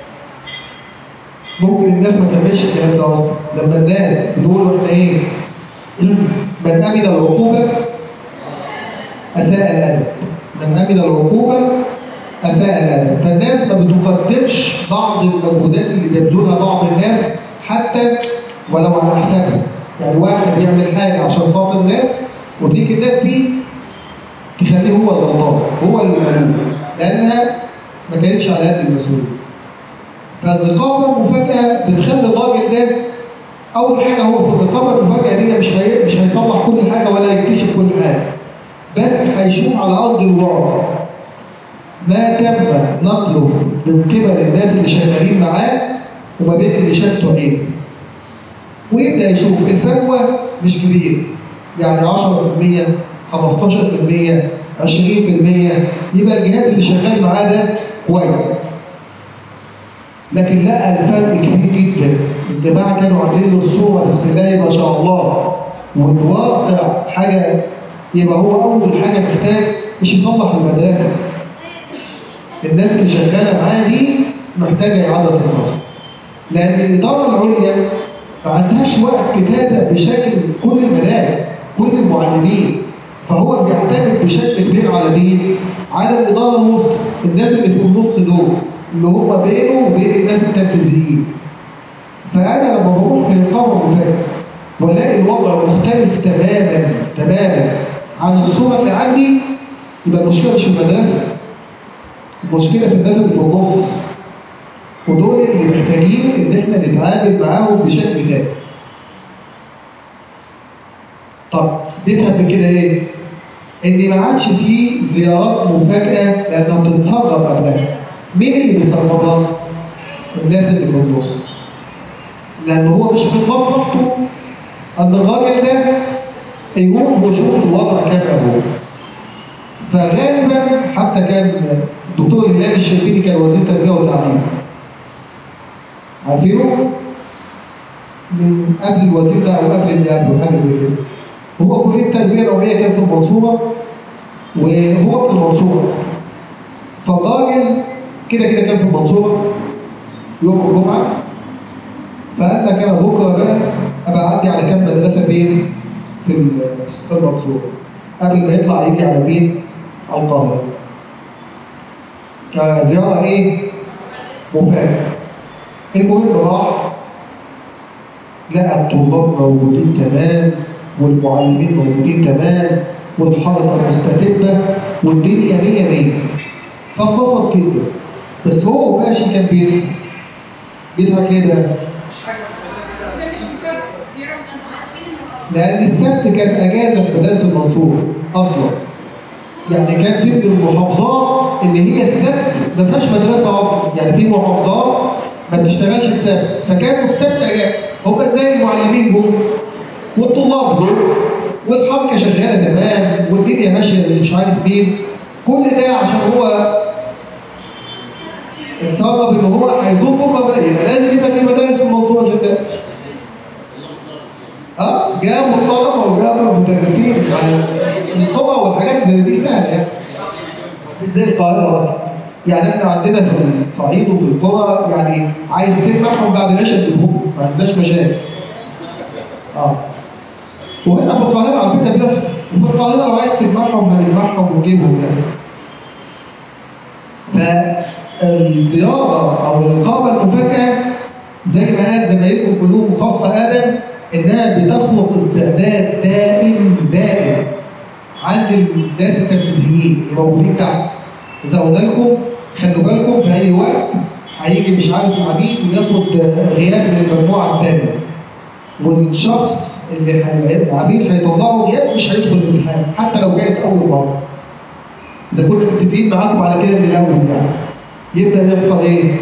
ممكن الناس ما تعملش الكلام ده اصلا لما الناس بتقول احنا ايه من امن العقوبه اساء الادب من امن العقوبه اساء الادب فالناس ما بتقدرش بعض المجهودات اللي بيبذلها بعض الناس حتى ولو على حسابها يعني واحد يعمل حاجه عشان خاطر الناس وتيجي الناس دي تخليه هو الغلطان هو اللي ملوم لانها ما كانتش على قد المسؤوليه فالرقابه المفاجاه بتخلي الراجل ده اول حاجه هو في الرقابه المفاجاه دي مش هي مش هيصلح كل حاجه ولا يكتشف كل حاجه بس هيشوف على ارض الواقع ما تم نقله من قبل الناس اللي شغالين معاه وما بين اللي شافته عيب ويبدا يشوف الفجوه مش كبيره يعني 10% 15% 20% يبقى الجهاز اللي شغال معاه ده كويس لكن لقى الفرق كبير جدا الجماعه كانوا عاملين له الصوره بسم الله ما شاء الله والواقع حاجه يبقى هو اول حاجه محتاج مش يصلح المدرسه الناس اللي شغاله معاه دي محتاجه اعاده النظر لان الاداره العليا ما عندهاش وقت كتابه بشكل كل المدارس كل المعلمين فهو بيعتمد بشكل كبير على مين؟ على الاداره الوسطى الناس اللي في النص دول اللي هم بينه وبين الناس التنفيذيين فانا لما بروح في القمر مفاجئ والاقي الوضع مختلف تماما تماما عن الصوره اللي عندي يبقى المشكله مش في المدرسه المشكله في الناس اللي في النص ودول اللي محتاجين ان احنا نتعامل معاهم بشكل تاني طب نفهم من كده ايه؟ ان ما عادش فيه زيارات مفاجاه لانها بتتسرب قبلها مين اللي بيسربها؟ الناس اللي في النص لان هو مش من مصلحته ان الراجل ده يقوم ويشوف الوضع كام هو فغالبا حتى كان الدكتور هلال الشربيني كان وزير التربيه والتعليم عارفينه؟ من قبل الوزير ده او قبل اللي قبله حاجه زي كده هو كليه التربيه النوعيه كان في المنصوره وهو من المنصوره اصلا فالراجل كده كده كان في المنصوره يوم الجمعه فقال لك انا بكره بقى ابقى اعدي على كام مدرسه فين؟ في ال- في المنصوره قبل ما يطلع يجي على مين؟ على القاهره كزياره ايه؟ مفاجاه المهم راح لقى الطلاب موجودين تمام والمعلمين موجودين تمام والحركه مستتبه والدنيا مية مية فانبسط جدا بس هو ماشي كان بيضحك بيضحك ليه بقى؟ عشان مش مفاجأة زيارة مش مفاجأة لأن السبت كان أجازة في مدارس المنصورة أصلا. يعني كان في من المحافظات اللي هي السبت ما فيهاش مدرسة أصلا، يعني في محافظات ما بتشتغلش السبت، فكانوا السبت أجازة، هم زي المعلمين جم والطلاب جم والحركة شغالة تمام والدنيا ماشية مش عارف مين، كل ده عشان هو اتصرف ان هو هيزور بكره بقى يبقى لازم يبقى في مدارس المنصوره شغاله. اه جابوا الطلبه وجابوا المدرسين يعني القرى والحاجات دي دي سهله يعني مش زي القاهره اصلا يعني احنا عندنا في الصعيد وفي القرى يعني عايز تذبحهم بعد العشاء تجيبهم ما عندناش مشاكل اه وهنا في القاهره على فكره بنفس وفي القاهره لو عايز تذبحهم هنذبحهم ونجيبهم يعني فالزياره او الاقامه المفاجاه زي ما قال زمايلكم كلهم وخاصه ادم انها بتخلق استعداد دائم دائم عند الناس التنفيذيين الموجودين تحت اذا قلنا لكم خلوا بالكم في اي وقت هيجي مش عارف العميد وياخد غياب من المجموعه الثانيه والشخص اللي ه- العميد هيطلعه غياب مش هيدخل الامتحان حتى لو كانت اول مره اذا كنا متفقين معاكم على كده من الاول يعني يبدا يحصل ايه؟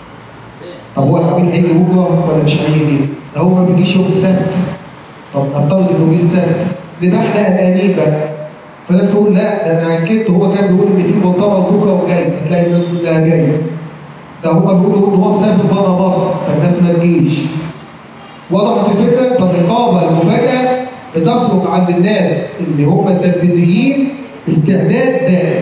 طب هو العميل هيجي بكره ولا مش هيجي؟ ده هو ما بيجيش يوم السبت طب نفترض انه جه السبت نبقى احنا قلقانين بقى فالناس تقول لا ده انا اكدت هو كان بيقول ان في مؤتمر بكره وجاي هتلاقي الناس كلها جايه ده هم بيقولوا ان هو مسافر بره مصر فالناس ما تجيش وضحت الفكره فالرقابه المفاجاه بتخلق عند الناس اللي هم التنفيذيين استعداد دائم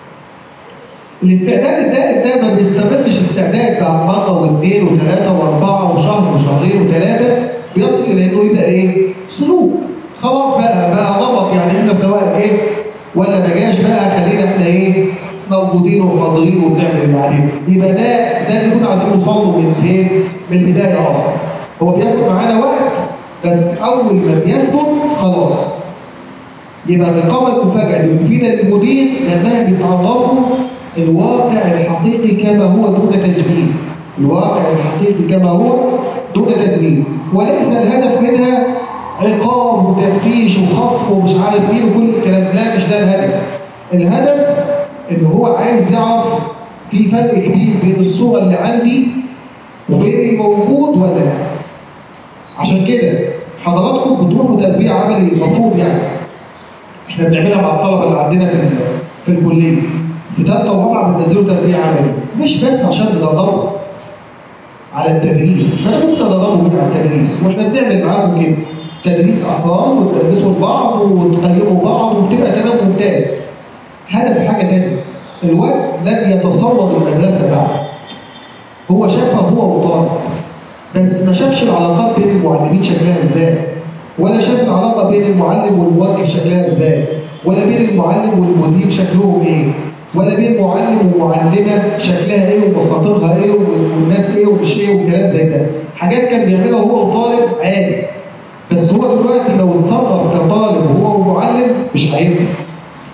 الاستعداد الدائم ده ما بيستمرش استعداد بعد مره واثنين وثلاثه واربعه وشهر وشهرين وثلاثه بيصل الى انه يبقى ايه؟ سلوك خلاص بقى بقى نمط يعني احنا سواء ايه ولا ما جاش بقى خلينا احنا ايه موجودين وحاضرين وبنعمل اللي علينا يبقى ده ده اللي كنا عايزين نوصل له من فين؟ من البدايه اصلا هو بياخد معانا وقت بس اول ما بيثبت خلاص يبقى الإقامة المفاجأة المفيدة للمدير لأنها بتعرفه الواقع الحقيقي كما هو دون تجميل. الواقع الحقيقي كما هو دون تجميل، وليس الهدف منها عقاب وتفتيش وخصم ومش عارف مين وكل الكلام لا مش ده الهدف. الهدف إن هو عايز يعرف في فرق كبير بين الصورة اللي عندي وبين الموجود ولا لا. عشان كده حضراتكم بتروحوا تربية عملي المفروض يعني احنا بنعملها مع الطلبه اللي عندنا في ال- في الكليه في ثالثه ورابعه بننزلوا تربيه عملي مش بس عشان ندربوا على التدريس احنا ممكن ندربوا هنا على التدريس واحنا بنعمل معاكم كده تدريس اقران وتدرسوا لبعض وتقيموا بعض وبتبقى تمام ممتاز هدف حاجه ثانيه الواد لم يتصور المدرسه بعد هو شافها هو وطالب بس ما شافش العلاقات بين المعلمين شكلها ازاي ولا شاف العلاقه بين المعلم والموجه شكلها ازاي ولا بين المعلم والمدير شكلهم ايه ولا بين معلم ومعلمه شكلها ايه ومخاطرها ايه والناس ايه ومش ايه وكلام زي ده حاجات كان بيعملها هو وطالب عادي بس هو دلوقتي لو اتصرف كطالب وهو معلم مش هينفع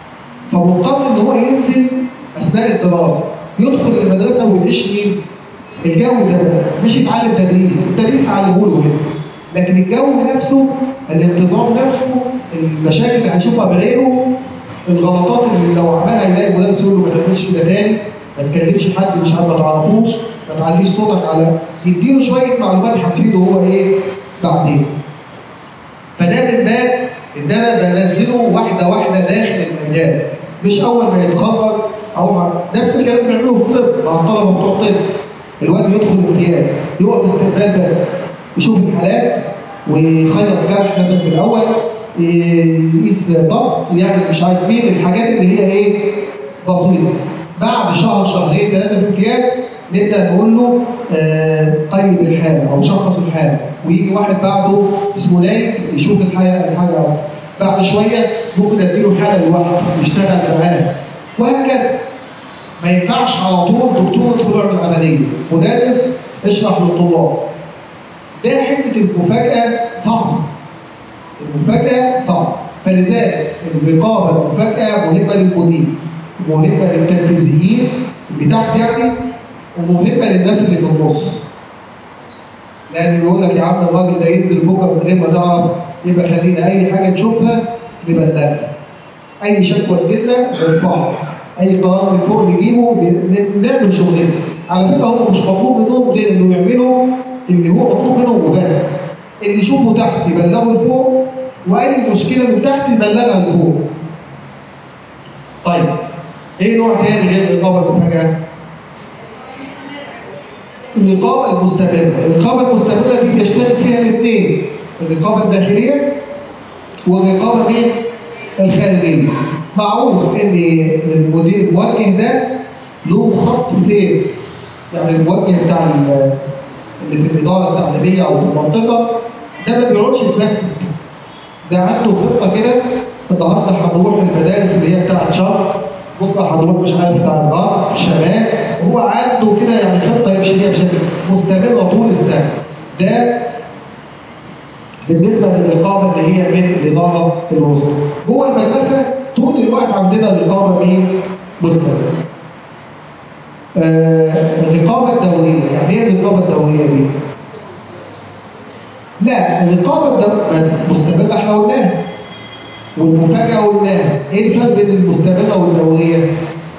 فمضطر ان هو ينزل اثناء الدراسه يدخل المدرسه ويعيش مين؟ الجو ده بس مش يتعلم تدريس التدريس هعلمه له هنا لكن الجو نفسه الانتظام نفسه المشاكل اللي هيشوفها بعينه الغلطات اللي لو عملها يلاقي مدرس يقول له ما تعملش كده تاني ما تكلمش حد مش عارف ما تعرفوش ما تعليش صوتك على يديله شويه معلومات هتفيده هو ايه بعدين فده من باب ان انا بنزله واحده واحده داخل المجال مش اول ما يتخرج او مع نفس الكلام اللي بنعمله في الطب مع الطلبه بتوع الطب الواد يدخل امتياز يقف استقبال بس يشوف الحالات ويخيط جرح مثلا في الاول يقيس ضغط يعمل مش عارف مين الحاجات اللي هي ايه بسيطه بعد شهر شهرين ثلاثه في امتياز نبدا نقول له آه، قيم الحاله او شخص الحاله ويجي واحد بعده اسمه نايم يشوف الحاله الحاجه بعد شويه ممكن اديله حاله لوحده يشتغل معاه وهكذا ما ينفعش على طول دكتور يدخل يعمل عمليه مدرس اشرح للطلاب ده حته المفاجاه صعبه المفاجاه صعبه فلذلك الرقابه المفاجاه مهمه للمدير مهمه للتنفيذيين اللي تحت يعني ومهمه للناس اللي في النص لان يقول لك يا عم الراجل ده ينزل بكره من غير ما تعرف يبقى خلينا اي حاجه نشوفها نبلغها اي شكوى تجيلنا نرفعها اي قرار من فوق نجيبه ن- نعمل شغلنا على فكره هم مش مطلوب منهم غير انه يعملوا اللي هو مطلوب منهم وبس اللي يشوفوا تحت يبلغوا لفوق واي مشكله من تحت يبلغها لفوق طيب ايه نوع تاني غير الرقابه المفاجاه؟ الرقابه المستمره، الرقابه المستمره دي بيشترك فيها الاثنين الرقابه الداخليه والرقابه مين؟ الخارجيه. معروف ان المدير الموجه ده له خط سير يعني الموجه بتاع ال- اللي في الاداره التعليميه او في المنطقه ده ما بيقعدش يتركب ده عنده خطه كده النهارده هنروح المدارس اللي هي بتاعت شرق بكره هنروح مش عارف بتاع الغرب شمال هو عنده كده يعني خطه يمشي بيها بشكل مستمره طول السنه ده بالنسبه للرقابه اللي هي من الاداره الوسطى جوه المدرسه طول الوقت عندنا رقابه مين؟ مستمره آه الرقابه الدوريه يعني ايه الرقابه الدوريه دي؟ لا الرقابه الدوريه بس مستمره احنا قلناها والمفاجاه قلناها ايه الفرق بين المستمره والدوريه؟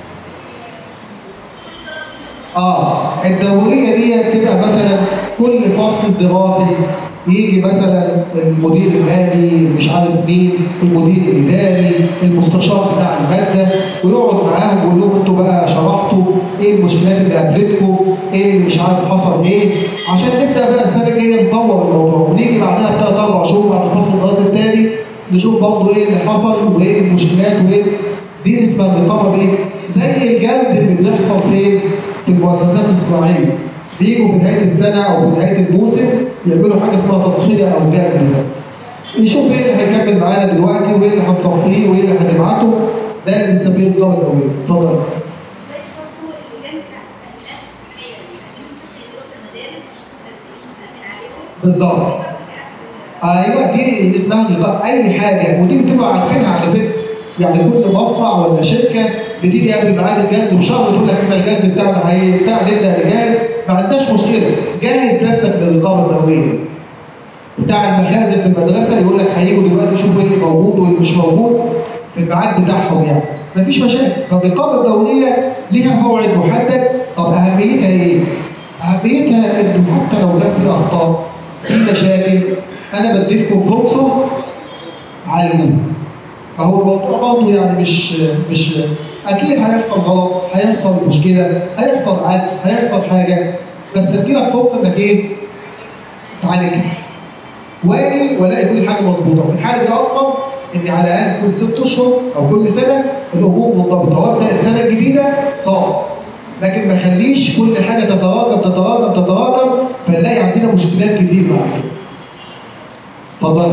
اه الدوريه دي بتبقى مثلا كل فصل دراسي يجي مثلا المدير المالي مش عارف مين المدير الاداري المستشار بتاع الماده ويقعد معاهم ويقول لهم انتوا بقى شرحتوا ايه المشكلات اللي قابلتكم ايه اللي مش عارف حصل ايه عشان نبدا بقى السنه الجايه نطور الموضوع ونيجي بعدها بثلاث اربع شهور بعد الفصل الدراسي الثاني نشوف برضه ايه اللي حصل وايه المشكلات وايه دي اسمها الرقابه ايه؟ زي الجلد اللي بيحصل فين؟ في المؤسسات الصناعيه. بيجوا في نهايه السنه او في نهايه الموسم يعملوا حاجه اسمها تصفيه او جلد ده. يشوف ايه اللي هيكمل معانا دلوقتي وايه اللي هنصفيه وايه اللي هنبعته ده اللي بنسميه الرقابه الدوليه. اتفضل. زي برضه اللجان بتاعت التأمينات الصحية التأمين الصحي اللي هو في المدارس عشان المدرسين مش متأمن عليهم بالظبط. ايوه دي اسمها لقاء اي حاجه ودي بتبقى عارفينها على فكره يعني كل مصنع ولا شركه بتيجي قبل ميعاد الجلد بشهر تقول لك احنا الجلد بتاعنا هي بتاع نبدا نجهز ما عندناش مشكله جهز نفسك للرقابه الدوليه بتاع المخازن في المدرسه يقول لك هيجوا دلوقتي يشوفوا ايه اللي موجود وايه اللي مش موجود في الميعاد بتاعهم يعني مفيش مشاكل فالرقابه الدوليه ليها موعد محدد طب اهميتها ايه؟ اهميتها انه حتى لو كان في اخطاء في مشاكل انا بديلكم فرصه علموا فهو الموضوع برضه يعني مش مش اكيد هيحصل غلط هيحصل مشكله هيحصل عجز هيحصل حاجه بس اديلك فرصه انك ايه؟ تعالجها واجي والاقي كل حاجه مظبوطه في الحاله دي اضمن ان على الاقل كل ست اشهر او كل سنه الامور منضبطه وابدا السنه الجديده صافي لكن ما خليش كل حاجه تتراكم تتراكم تتراكم فنلاقي عندنا مشكلات كتير بعد كده. اتفضل.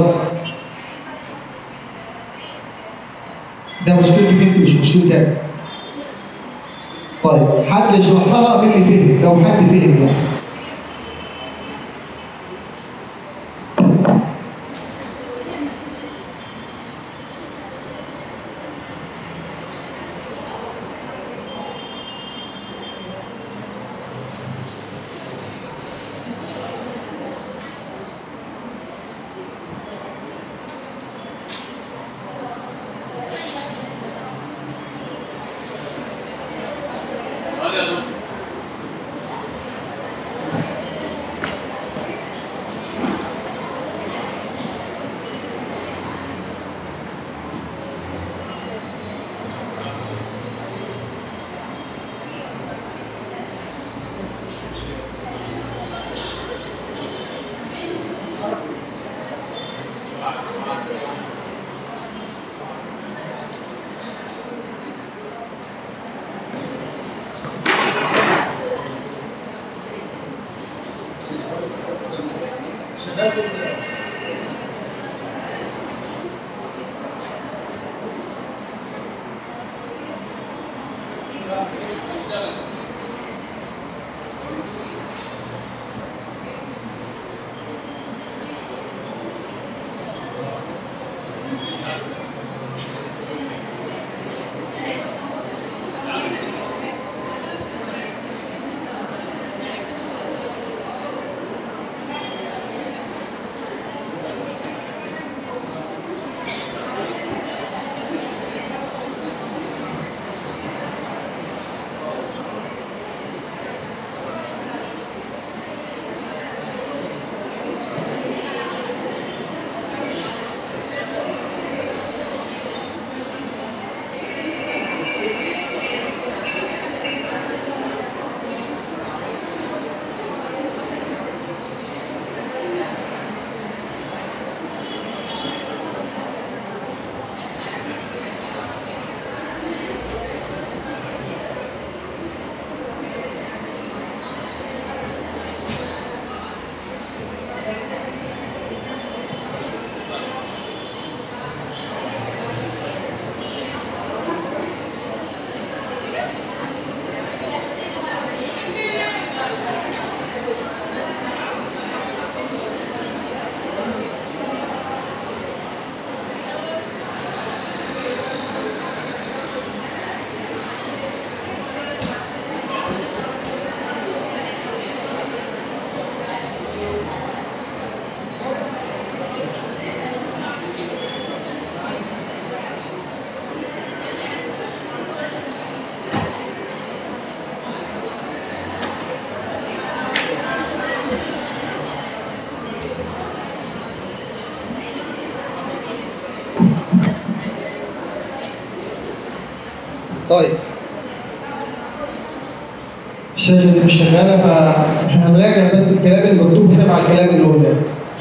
ده مشكلتي انت مش مشكلتي انا. طيب حد يشرح لها مين اللي فهم لو حد فهم يعني. طيب الشاشة دي مش شغالة فاحنا هنراجع بس الكلام المكتوب هنا مع الكلام اللي قلناه.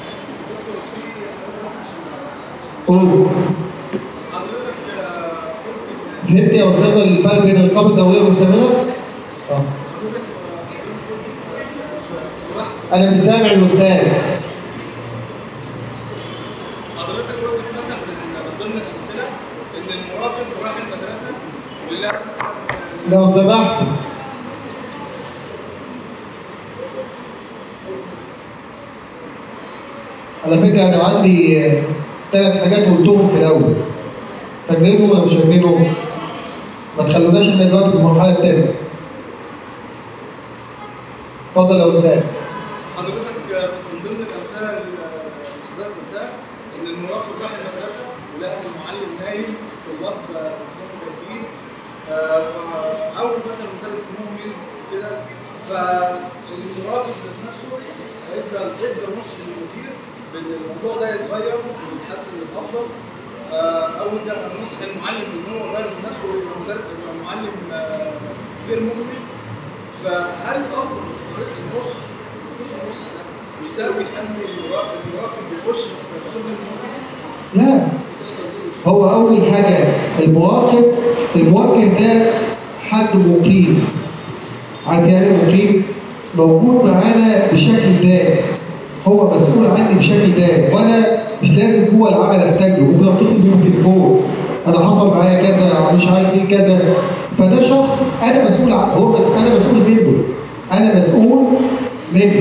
قول حضرتك آه، قلت إن فهمت يا أستاذ الفرق بين القابل الدورية والمستمرة؟ اه حضرتك آه، حضرتك قلت في الواحد أنا مش سامع الأستاذ. حضرتك قلت في مثلا من من ضمن الامثله ان المراقب راح المدرسه ولقى مثلا لو سمحت على فكرة أنا عندي ثلاث حاجات قلتهم في الأول فاكرينهم ولا مش فاكرينهم؟ ما تخلوناش احنا دلوقتي في المرحلة الثانية. اتفضل يا أستاذ. حضرتك آه، من ضمن الامثله اللي حضرتك قلتها ان المراقب راح المدرسه ولقى المعلم نايم طلاب نظام جايين او مثلا مدرس مهمل كده فالمراقب ذات نفسه ادى ادى نصح للمدير بان الموضوع ده يتغير ويتحسن للافضل آه، او ادى نصح للمعلم ان هو يغير من نفسه ويبقى مدرب يبقى معلم آه، غير مهمل فهل اصلا النصح النصح النصح ده مش ده بيخلي المراقب المراقب بيخش في شغل المراقب؟ لا هو أول حاجة المواقف الموجه ده حد مقيم عارف يعني إيه مقيم موجود معانا بشكل دائم هو مسؤول عني بشكل دائم وانا مش لازم جوه العمل احتاج له ممكن اتصل بيه بالتليفون انا حصل معايا كذا مش عارف ايه كذا فده شخص انا مسؤول عنه هو بس انا مسؤول منه انا مسؤول منه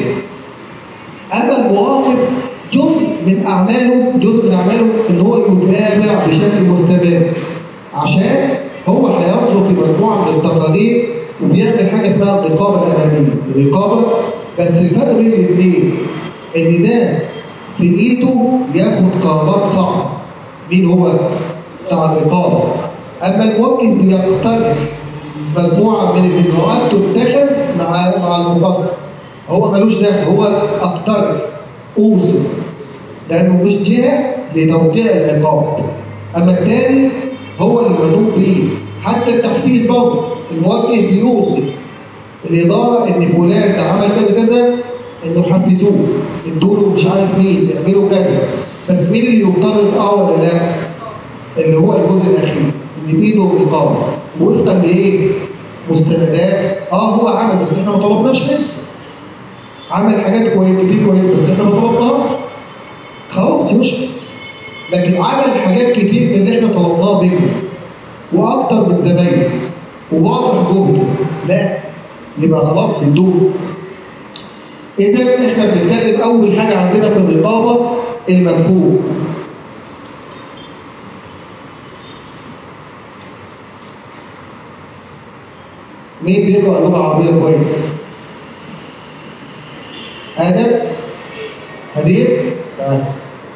اما المراقب جزء من اعماله جزء من اعماله ان هو يتابع بشكل مستمر عشان هو هينظر في مجموعه من التقارير وبيعمل حاجه اسمها الرقابه الاماميه الرقابه بس الفرق بين الاثنين ان ده في ايده ياخد قرارات صعبه مين هو بتاع الرقابه اما الموجه بيقترح مجموعه من الاجراءات تتخذ مع مع المقصر هو ملوش دخل هو اقترح اوصل لانه مش جهه لتوقيع العقاب اما الثاني هو اللي مدعو بيه حتى التحفيز برضه الموجه بيوصي الاداره ان فلان ده عمل كذا كذا انه حفزوه ادوا له مش عارف مين يعملوا كذا بس مين اللي يضطر اه ولا لا؟ اللي هو الجزء الاخير اللي بايده الاقامه وفقا لايه؟ مستندات اه هو عمل بس احنا ما طلبناش منه عمل حاجات كويسه كتير كويسه بس احنا ما طلبناها خلاص يشكر لكن عمل حاجات كتير من اللي احنا طلبناه بينا واكتر من زمايله وواضح جهده لا يبقى خلاص يدوم اذا احنا بنتكلم اول حاجه عندنا في الرقابه المفهوم مين بيقرا لغه عربيه كويس؟ ادم هدير تعال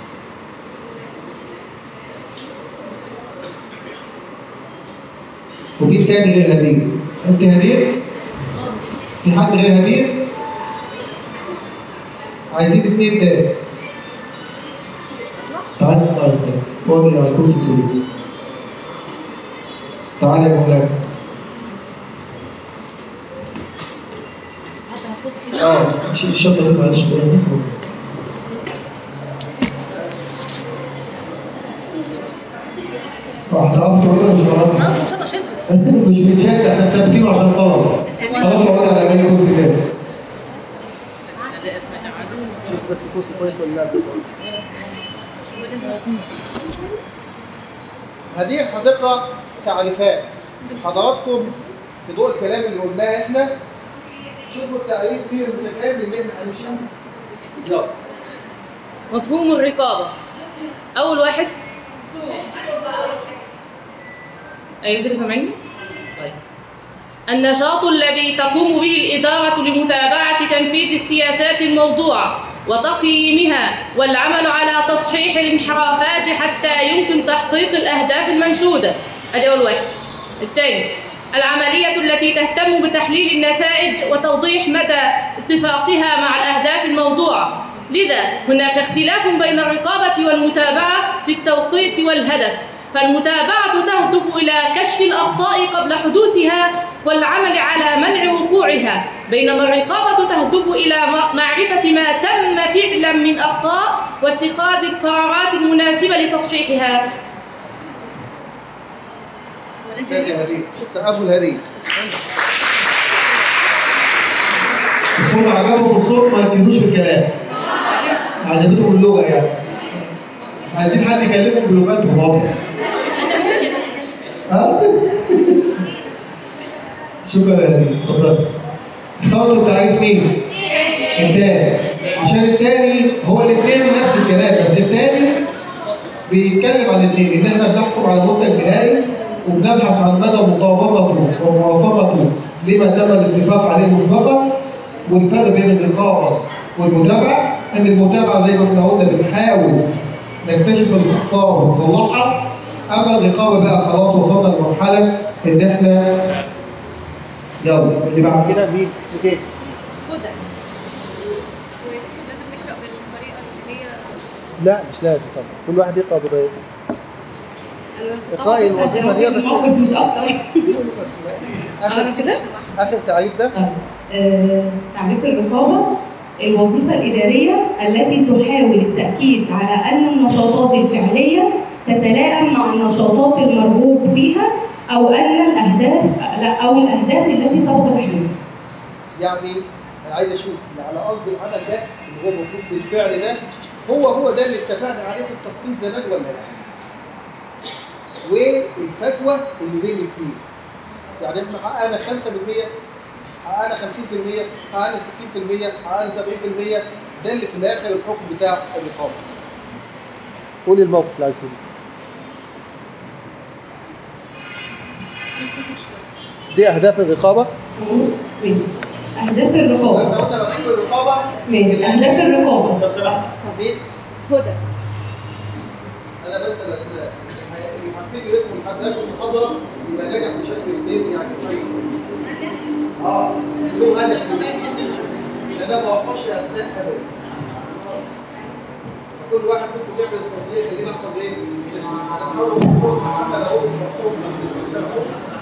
وجيب تاني غير هدير انت هدير؟ في حد غير هدير؟ عايزين اتنين تاني تعال تعال تعال اقعد على الكرسي كله تعال يا مولانا اه شيل الشنطه دي معلش بقى. اه احنا عرفنا ولا مش عرفنا؟ انا اصلا مش هشد مش بنشد احنا ثابتين عشان طلب خلاص اقعد على جنب كرسي تاني شوف بس كرسي كويس ولا لا هذه الحديقة تعريفات حضراتكم في ضوء الكلام اللي قلناه احنا شوفوا التعريف مين المتكامل اللي احنا هنمشي يلا مفهوم الرقابة أول واحد أيوة كده سامعني؟ طيب النشاط الذي تقوم به الإدارة لمتابعة تنفيذ السياسات الموضوعة وتقييمها والعمل على تصحيح الانحرافات حتى يمكن تحقيق الأهداف المنشودة أدي أول واحد الثاني العملية التي تهتم بتحليل النتائج وتوضيح مدى اتفاقها مع الأهداف الموضوعة لذا هناك اختلاف بين الرقابة والمتابعة في التوقيت والهدف فالمتابعة تهدف إلى كشف الأخطاء قبل حدوثها والعمل على منع وقوعها بينما الرقابة تهدف إلى م- معرفة ما تم فعلا من أخطاء واتخاذ القرارات المناسبة لتصحيحها ممتاز يا هدير سقفوا الهدير الصوت عجبهم الصوت ما ركزوش في الكلام عجبتهم اللغه يعني عايزين حد يكلمهم بلغتهم اصلا ها؟ شكرا يا هدير اتفضل اخترتوا التعريف مين؟ التاني عشان التاني هو الاثنين نفس الكلام بس التاني بيتكلم عن الاثنين ان احنا بنحكم على المنتج النهائي وبنبحث عن مدى مطابقته وموافقته لما تم الاتفاق عليه مسبقا والفرق بين الرقابه والمتابعه ان المتابعه زي ما احنا قلنا بنحاول نكتشف الاخطاء ونصلحها اما الرقابه بقى خلاص وصلنا لمرحله ان احنا يلا اللي بعد كده كده مين اسمك ايه؟ هدى ولازم نقرا بالطريقه اللي هي لا مش لازم طبعا كل واحد يقرا بطريقته إلقاء الوظيفة دي بس مش اكتر آخر كده؟ آخر تعريف ده آه، تعريف الرقابة الوظيفة الإدارية التي تحاول التأكيد على أن النشاطات الفعلية تتلائم مع النشاطات المرغوب فيها أو أن الأهداف لا أو الأهداف التي سبق تحديدها. يعني انا عايز اشوف ان على ارض العمل ده اللي هو موجود بالفعل ده هو هو ده اللي اتفقنا عليه في التخطيط زمان ولا لا؟ والفتوى اللي بين الاثنين يعني احنا حققنا 5% حققنا 50% حققنا 60% حققنا 70% ده اللي في الاخر الحكم بتاع الرقابه. قولي الموقف اللي عايز تقوله. دي اهداف الرقابه ماشي. أهداف احنا الرقابة قلنا مفهوم الرقابه ماشي أهداف الرقابه لو سمحت مين؟ هدى انا بنسى الاسماء اللي هفتكر اسمه لحد اخر المحاضره يبقى نجح بشكل كبير يعني طيب اه له هدف لان انا ما بوفرش اسماء ابدا كل واحد ممكن يعمل استراتيجيه خلينا نحفظ ايه اسمه انا بحاول أقول حتى لو هو مش مفهوم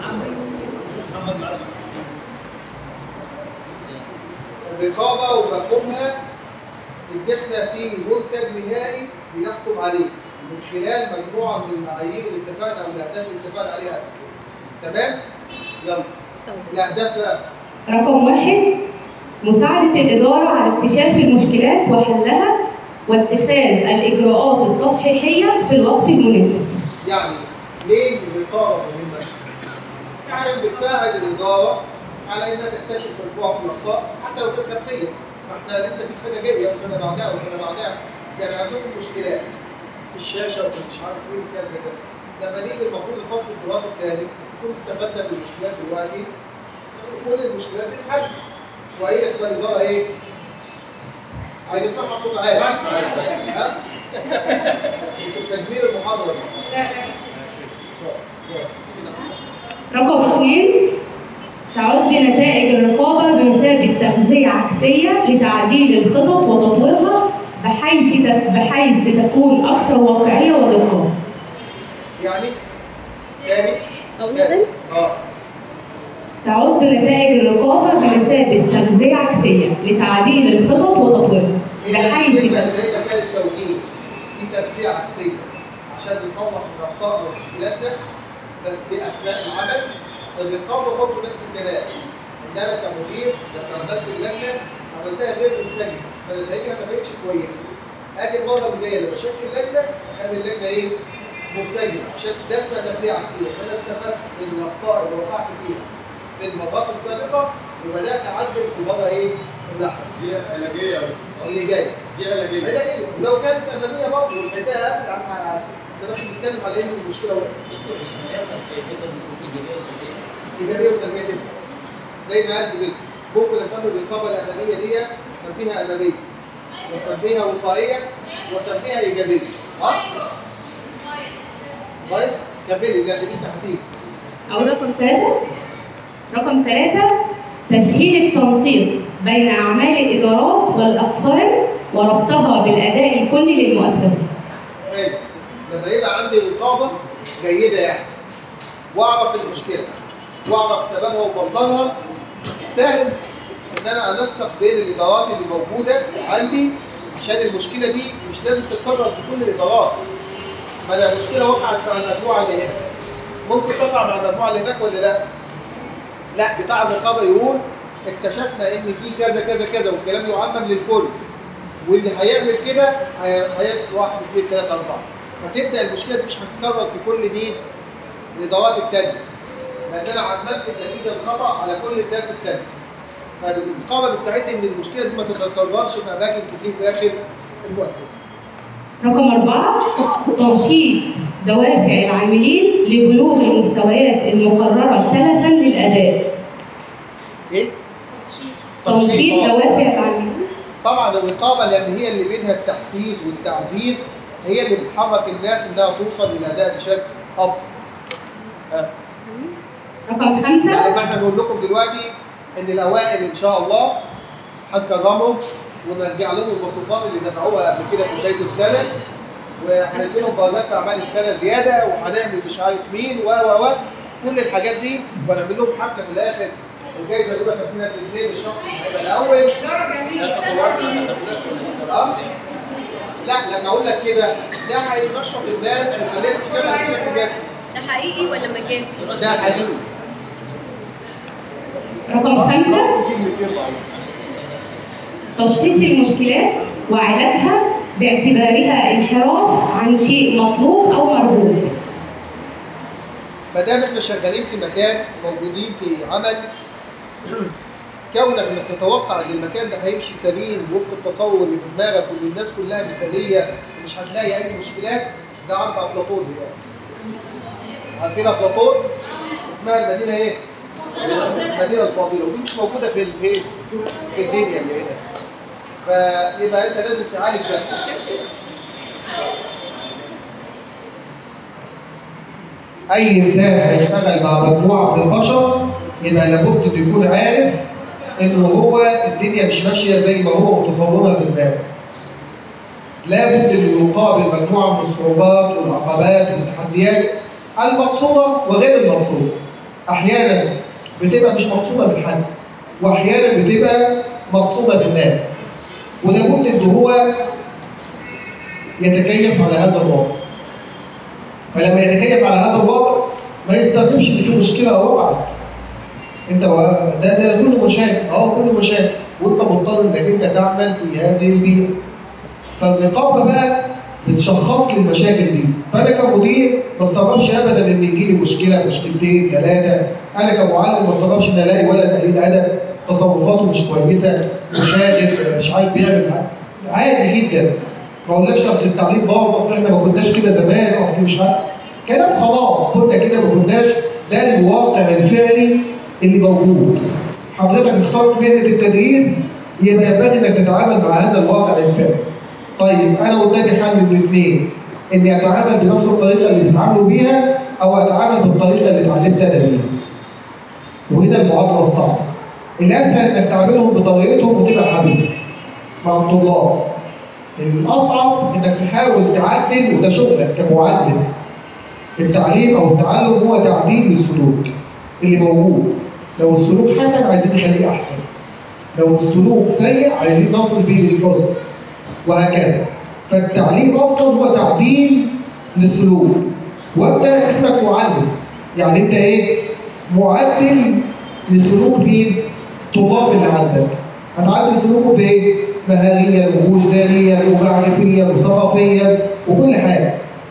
الرقابه ومفهومها ان احنا في منتج نهائي بنحكم عليه من خلال مجموعه من المعايير اللي اتفقنا او الاهداف اللي اتفقنا عليها تمام؟ يلا الاهداف بقى رقم واحد مساعدة الإدارة على اكتشاف المشكلات وحلها واتخاذ الإجراءات التصحيحية في الوقت المناسب. يعني ليه الرقابه مهمه؟ عشان بتساعد الاداره على انها تكتشف الفروع في الاخطاء حتى لو كانت خلفيه ما احنا لسه في سنه جايه وسنه بعدها وسنه بعدها يعني عندكم مشكلات في الشاشه وفي مش عارف ايه وكذا كذا لما نيجي المفروض الفصل الدراسه الثاني نكون استفدنا من المشكلات دلوقتي كل المشكلات دي اتحلت وهي تبقى الاداره ايه؟ عايز اسمعها بصوت عالي ها؟ انتوا مسجلين المحاضره دي رقم اثنين تعد نتائج الرقابة بمثابة تغذية عكسية لتعديل الخطط وتطويرها بحيث بحيث تكون أكثر واقعية ودقة. يعني تاني أقول تاني. اه تعد نتائج الرقابة بمثابة تغذية عكسية لتعديل الخطط وتطويرها بحيث تبقى زي ما كان التوجيه في تغذيه عكسيه عشان نصلح من اخطائنا ومشكلاتنا بس باثناء العمل الرقابه برضه نفس الكلام ان انا كمدير لما عملت اللجنه عملتها غير منسجمه فنتائجها ما كانتش كويسه اجي المره اللي جايه لما اشكل لجنه اخلي اللجنه ايه؟ منسجمه عشان ده اسمها تغذيه عكسيه فانا استفدت من الاخطاء اللي وقعت فيها في المرات السابقه وبدات اعدل في المره ايه؟ اللحظه دي علاجيه اللي جاي دي علاجيه علاجيه ولو كانت اماميه برضه والحكايه قبل عن ده بس بنتكلم على ايه المشكله وقعت ايجابيه وسلبيه تبقى زي ما قال زميلي ممكن اسمي الرقابه الاماميه دي اسميها اماميه واسميها وقائيه واسميها ايجابيه ها؟ طيب كملي لان لسه هتيجي أو رقم ثلاثة رقم ثلاثة تسهيل التنسيق بين أعمال الإدارات والأقسام وربطها بالأداء الكلي للمؤسسة. حلو لما يبقى عندي رقابه جيده يعني واعرف المشكله واعرف سببها ومصدرها سهل ان انا انسق بين الادارات اللي موجوده عندي عشان المشكله دي مش لازم تتكرر في كل الادارات ما ده مشكله وقعت مع المجموعه اللي هنا ممكن تقع مع المجموعه اللي هناك ولا لا؟ لا بتاع الرقابه يقول اكتشفنا ان في كذا كذا كذا والكلام يعمم للكل واللي هيعمل كده هي- هيعمل واحد اثنين ثلاثه اربعه فتبدا المشكله دي مش هتتكرر في كل مين؟ الادارات الثانيه لان انا عممت النتيجه الخطا على كل الناس الثانيه فالرقابه بتساعدني ان المشكله دي ما تتكررش في اماكن كتير داخل المؤسسه رقم أربعة تنشيط دوافع العاملين لبلوغ المستويات المقررة سلفا للأداء. ايه؟ تنشيط آه. دوافع العاملين طبعا الرقابه لان هي اللي بينها التحفيز والتعزيز هي اللي بتحرك الناس انها توصل للاداء بشكل افضل. آه. رقم خمسة يعني ما احنا بنقول لكم دلوقتي ان الاوائل ان شاء الله هنكرمهم ونرجع لهم المصروفات اللي دفعوها قبل كده في بدايه السنه وهندي لهم درجات في اعمال السنه زياده وهنعمل مش عارف مين و و و كل الحاجات دي وهنعمل لهم حفله في الاخر الجايزه الاولى 50000 جنيه للشخص اللي هيبقى الاول دورة جميلة اه لا لما اقول لك كده ده هينشط الناس ويخليها تشتغل بشكل جاد ده حقيقي ولا مجازي؟ ده حقيقي رقم خمسة تشخيص المشكلات وعلاجها باعتبارها انحراف عن شيء مطلوب أو مرغوب. ما دام احنا شغالين في مكان موجودين في عمل كونك انك تتوقع ان المكان ده هيمشي سليم وفق التصور اللي في دماغك وان الناس كلها مثاليه ومش هتلاقي اي مشكلات ده عرض افلاطون دلوقتي. عارفين افلاطون؟ اسمها المدينه ايه؟ المدينه الفاضله ودي مش موجوده في ال- في في الدنيا اللي هنا. فيبقى انت لازم تعالج نفسك. اي انسان هيشتغل مع مجموعه من البشر يبقى لابد انه يكون عارف انه هو الدنيا مش ماشيه زي ما هو متصورها في دماغه. لابد انه يقابل مجموعه من الصعوبات والعقبات والتحديات المقصوده وغير المقصوده. احيانا بتبقى مش مقصوده بالحد واحيانا بتبقى مقصوده بالناس. ولابد ان هو يتكيف على هذا الوضع. فلما يتكيف على هذا الوضع ما يستخدمش ان في مشكله وقعت انت و... ده ده كله مشاكل اه كله مشاكل وانت مضطر انك انت تعمل في هذه البيئه فالرقابه بقى بتشخص لي المشاكل دي فانا كمدير ما استغربش ابدا ان يجي لي مشكله مشكلتين ثلاثه انا كمعلم ما استغربش ان الاقي ولد قليل ادب تصرفاته مش كويسه مشاغب مش عارف بيعمل حاجه عادي جدا ما اقولكش اصل التعليم باظ اصل احنا ما كناش كده زمان اصل مش عارف كلام خلاص كنا كده ما كناش ده الواقع الفعلي اللي موجود حضرتك اخترت مهنه التدريس يبقى ينبغي انك تتعامل مع هذا الواقع الفعلي طيب انا قدامي حل من الاثنين اني اتعامل بنفس الطريقه اللي بيتعاملوا بيها او اتعامل بالطريقه اللي اتعلمت انا بيها وهنا المعادله الصعبه الاسهل انك تعاملهم بطريقتهم وتبقى حبيب مع الطلاب الاصعب انك تحاول تعدل وده شغلك كمعلم التعليم او التعلم هو تعديل السلوك اللي موجود لو السلوك حسن عايزين نخليه احسن لو السلوك سيء عايزين نصل بيه للحسن وهكذا فالتعليم اصلا هو تعديل للسلوك وانت اسمك معلم يعني انت ايه معدل لسلوك مين طلاب اللي عندك هتعدل سلوكه في ايه مهاريا ووجدانيا ومعرفيا وثقافيا وكل حاجه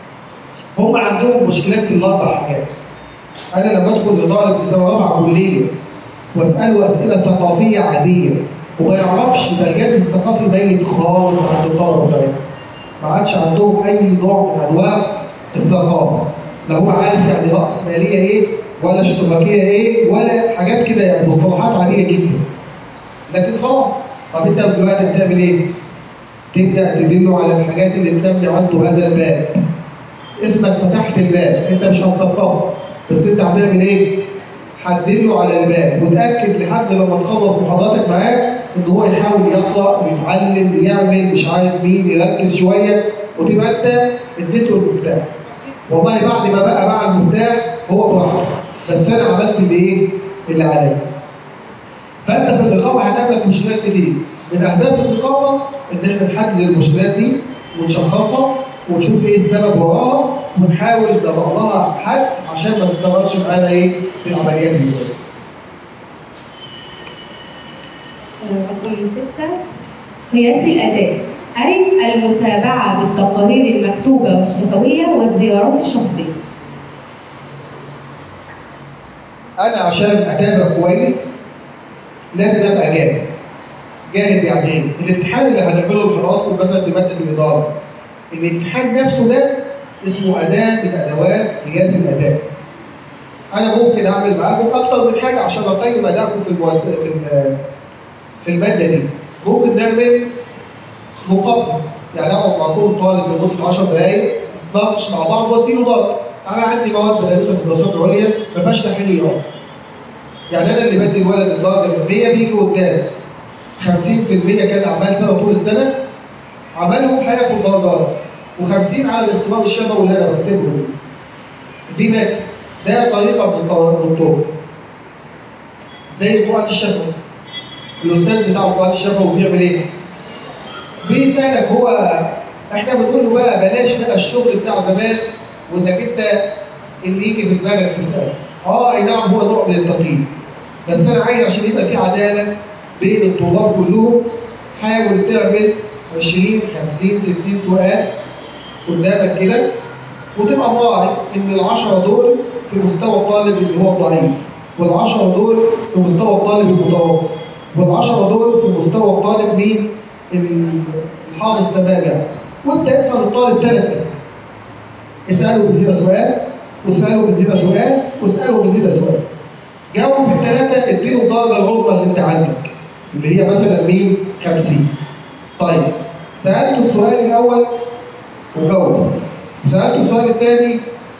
هم عندهم مشكلات في الاربع حاجات انا لما ادخل لطالب في سنه رابعه كليه واساله اسئله ثقافيه عاديه وما يعرفش يبقى الجانب الثقافي ميت خالص عند الطلبه بتاعتنا ما عادش عندهم اي نوع من انواع الثقافه لا هو عارف يعني راس ماليه ايه ولا اشتراكيه ايه ولا حاجات كده يعني مصطلحات عاديه جدا لكن خلاص طب انت دلوقتي هتعمل ايه؟ تبدا تدله على الحاجات اللي تنمي عنده هذا الباب اسمك فتحت الباب انت مش هتثقفه بس انت هتعمل ايه؟ هتدله على الباب وتاكد لحد لما تخلص محاضراتك معاه ان هو يحاول يقرا ويتعلم ويعمل مش عارف مين يركز شويه وتبقى انت اديته المفتاح والله بعد ما بقى مع المفتاح هو براحته بس انا عملت الايه؟ اللي عليا فانت في الرقابه هتقابلك مشكلات كتير من اهداف الرقابه ان احنا نحدد المشكلات دي ونشخصها ونشوف ايه السبب وراها ونحاول نضع لها حد عشان ما تتكررش معانا ايه في العمليات دي رقم ستة قياس الأداء أي المتابعة بالتقارير المكتوبة والشفوية والزيارات الشخصية انا عشان اتابع كويس لازم ابقى جاهز جاهز يعني ايه؟ الامتحان اللي هنعمله لحضراتكم مثلا في ماده الاداره الامتحان نفسه ده اسمه اداه من ادوات قياس الاداء انا ممكن اعمل معاكم اكتر من حاجه عشان اقيم ادائكم في المؤسسه في ال- في الماده دي ممكن نعمل مقابله يعني اقعد مع كل طالب لمده 10 دقائق نتناقش مع بعض واديله ضغط انا عندي مواد بدرسها في الدراسات العليا ما فيهاش تحليل اصلا يعني انا اللي بدي الولد الدرجه من 100 بيجي قدام 50% كان اعمال سنه طول السنه عملهم هياخد درجات و50 على الاختبار الشفوي اللي انا بكتبه فيه. دي ماده ده طريقه من الطرق- من الطرق زي القران الشفوي الاستاذ بتاع القران الشفوي بيعمل ايه؟ بيسالك هو احنا بنقول له بقى بلاش بقى الشغل بتاع زمان وانك انت اللي يجي في دماغك تساله. اه اي نعم هو نوع من التقييم بس انا عايز عشان يبقى في عداله بين الطلاب كلهم حاول تعمل 20 50 60 سؤال قدامك كده وتبقى مراعي ان العشرة دول في مستوى الطالب اللي هو الضعيف والعشرة دول في مستوى الطالب المتوسط والعشرة دول في مستوى الطالب مين الحارس تمام يعني وانت اسال الطالب ثلاث اسئله اساله من هنا سؤال واساله من هنا سؤال واساله من هنا سؤال جاوب الثلاثه اديله الدرجه العظمى اللي انت عندك اللي هي مثلا مين 50 طيب سالته السؤال الاول وجاوب وسالته السؤال الثاني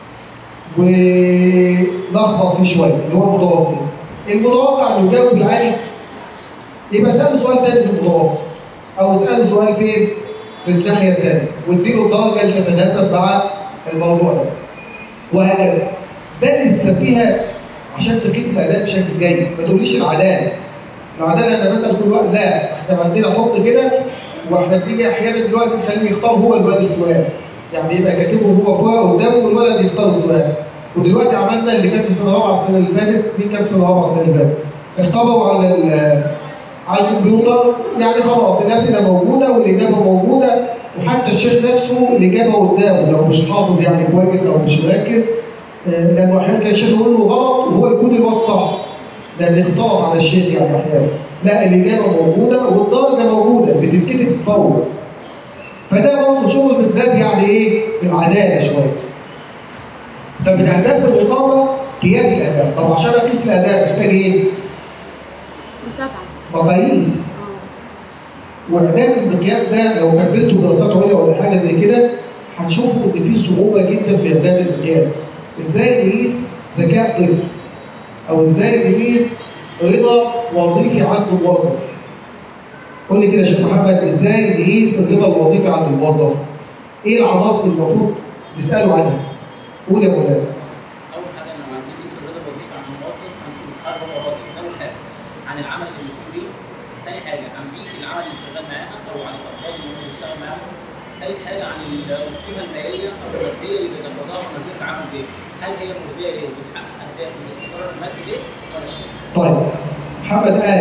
ولخبط فيه شويه اللي هو المتوسط المتوقع انه يجاوب العالي يبقى اساله سؤال ثاني في المتوسط او اساله سؤال فين؟ في الناحيه الثانيه واديله الدرجه اللي تتناسب مع الموضوع ده وهكذا ده اللي بتسميها عشان تقيس الاداء بشكل جيد ما تقوليش العداله العداله انا مثلا كل وقت لا احنا عندنا خط كده واحنا بنيجي احيانا دلوقتي نخليه يختار هو الولد السؤال يعني يبقى كاتبه هو فوق قدامه والولد يختار السؤال ودلوقتي عملنا اللي كان في سنه رابعه السنه اللي فاتت مين كان في سنه رابعه السنه اللي فاتت اختبروا على ال- على الكمبيوتر يعني خلاص الاسئله موجوده والاجابه موجوده وحتى الشيخ نفسه الاجابه قدامه لو مش حافظ يعني كويس او مش مركز آه، لانه احيانا كان الشيخ يقول له غلط وهو يكون الوقت صح لان اختلط على الشيخ يعني احيانا لا الاجابه موجوده والدرجه موجوده بتتكتب فورا فده برضه شغل من باب يعني ايه العداله شويه فمن اهداف الرقابه قياس الاداء طب عشان اقيس الاداء محتاج ايه؟ متابعة مقاييس واعداد المقياس ده لو كملتوا دراسات عليا ولا حاجه زي كده هتشوفوا ان في صعوبه جدا في اعداد المقياس ازاي نقيس ذكاء طفل او ازاي نقيس رضا وظيفي عند الموظف قول لي كده يا شيخ محمد ازاي نقيس الرضا الوظيفي عند الموظف ايه العناصر اللي المفروض نساله عنها قول يا مولانا اول حاجه لو عايزين نقيس الرضا الوظيفي عن الموظف هنشوف هل هو راضي اول حاجه عن العمل اللي بيقوم بيه ثاني حاجه عن بيئه العمل اللي شغال معاها او عن الافراد اللي هو بيشتغل معاهم ثالث حاجه عن القيمه الماليه او الماديه اللي بيتقاضاها في مسيره العمل دي هل هي مرضيه ليه وبتحقق اهداف الاستقرار المادي ليه ولا لا؟ طيب محمد قال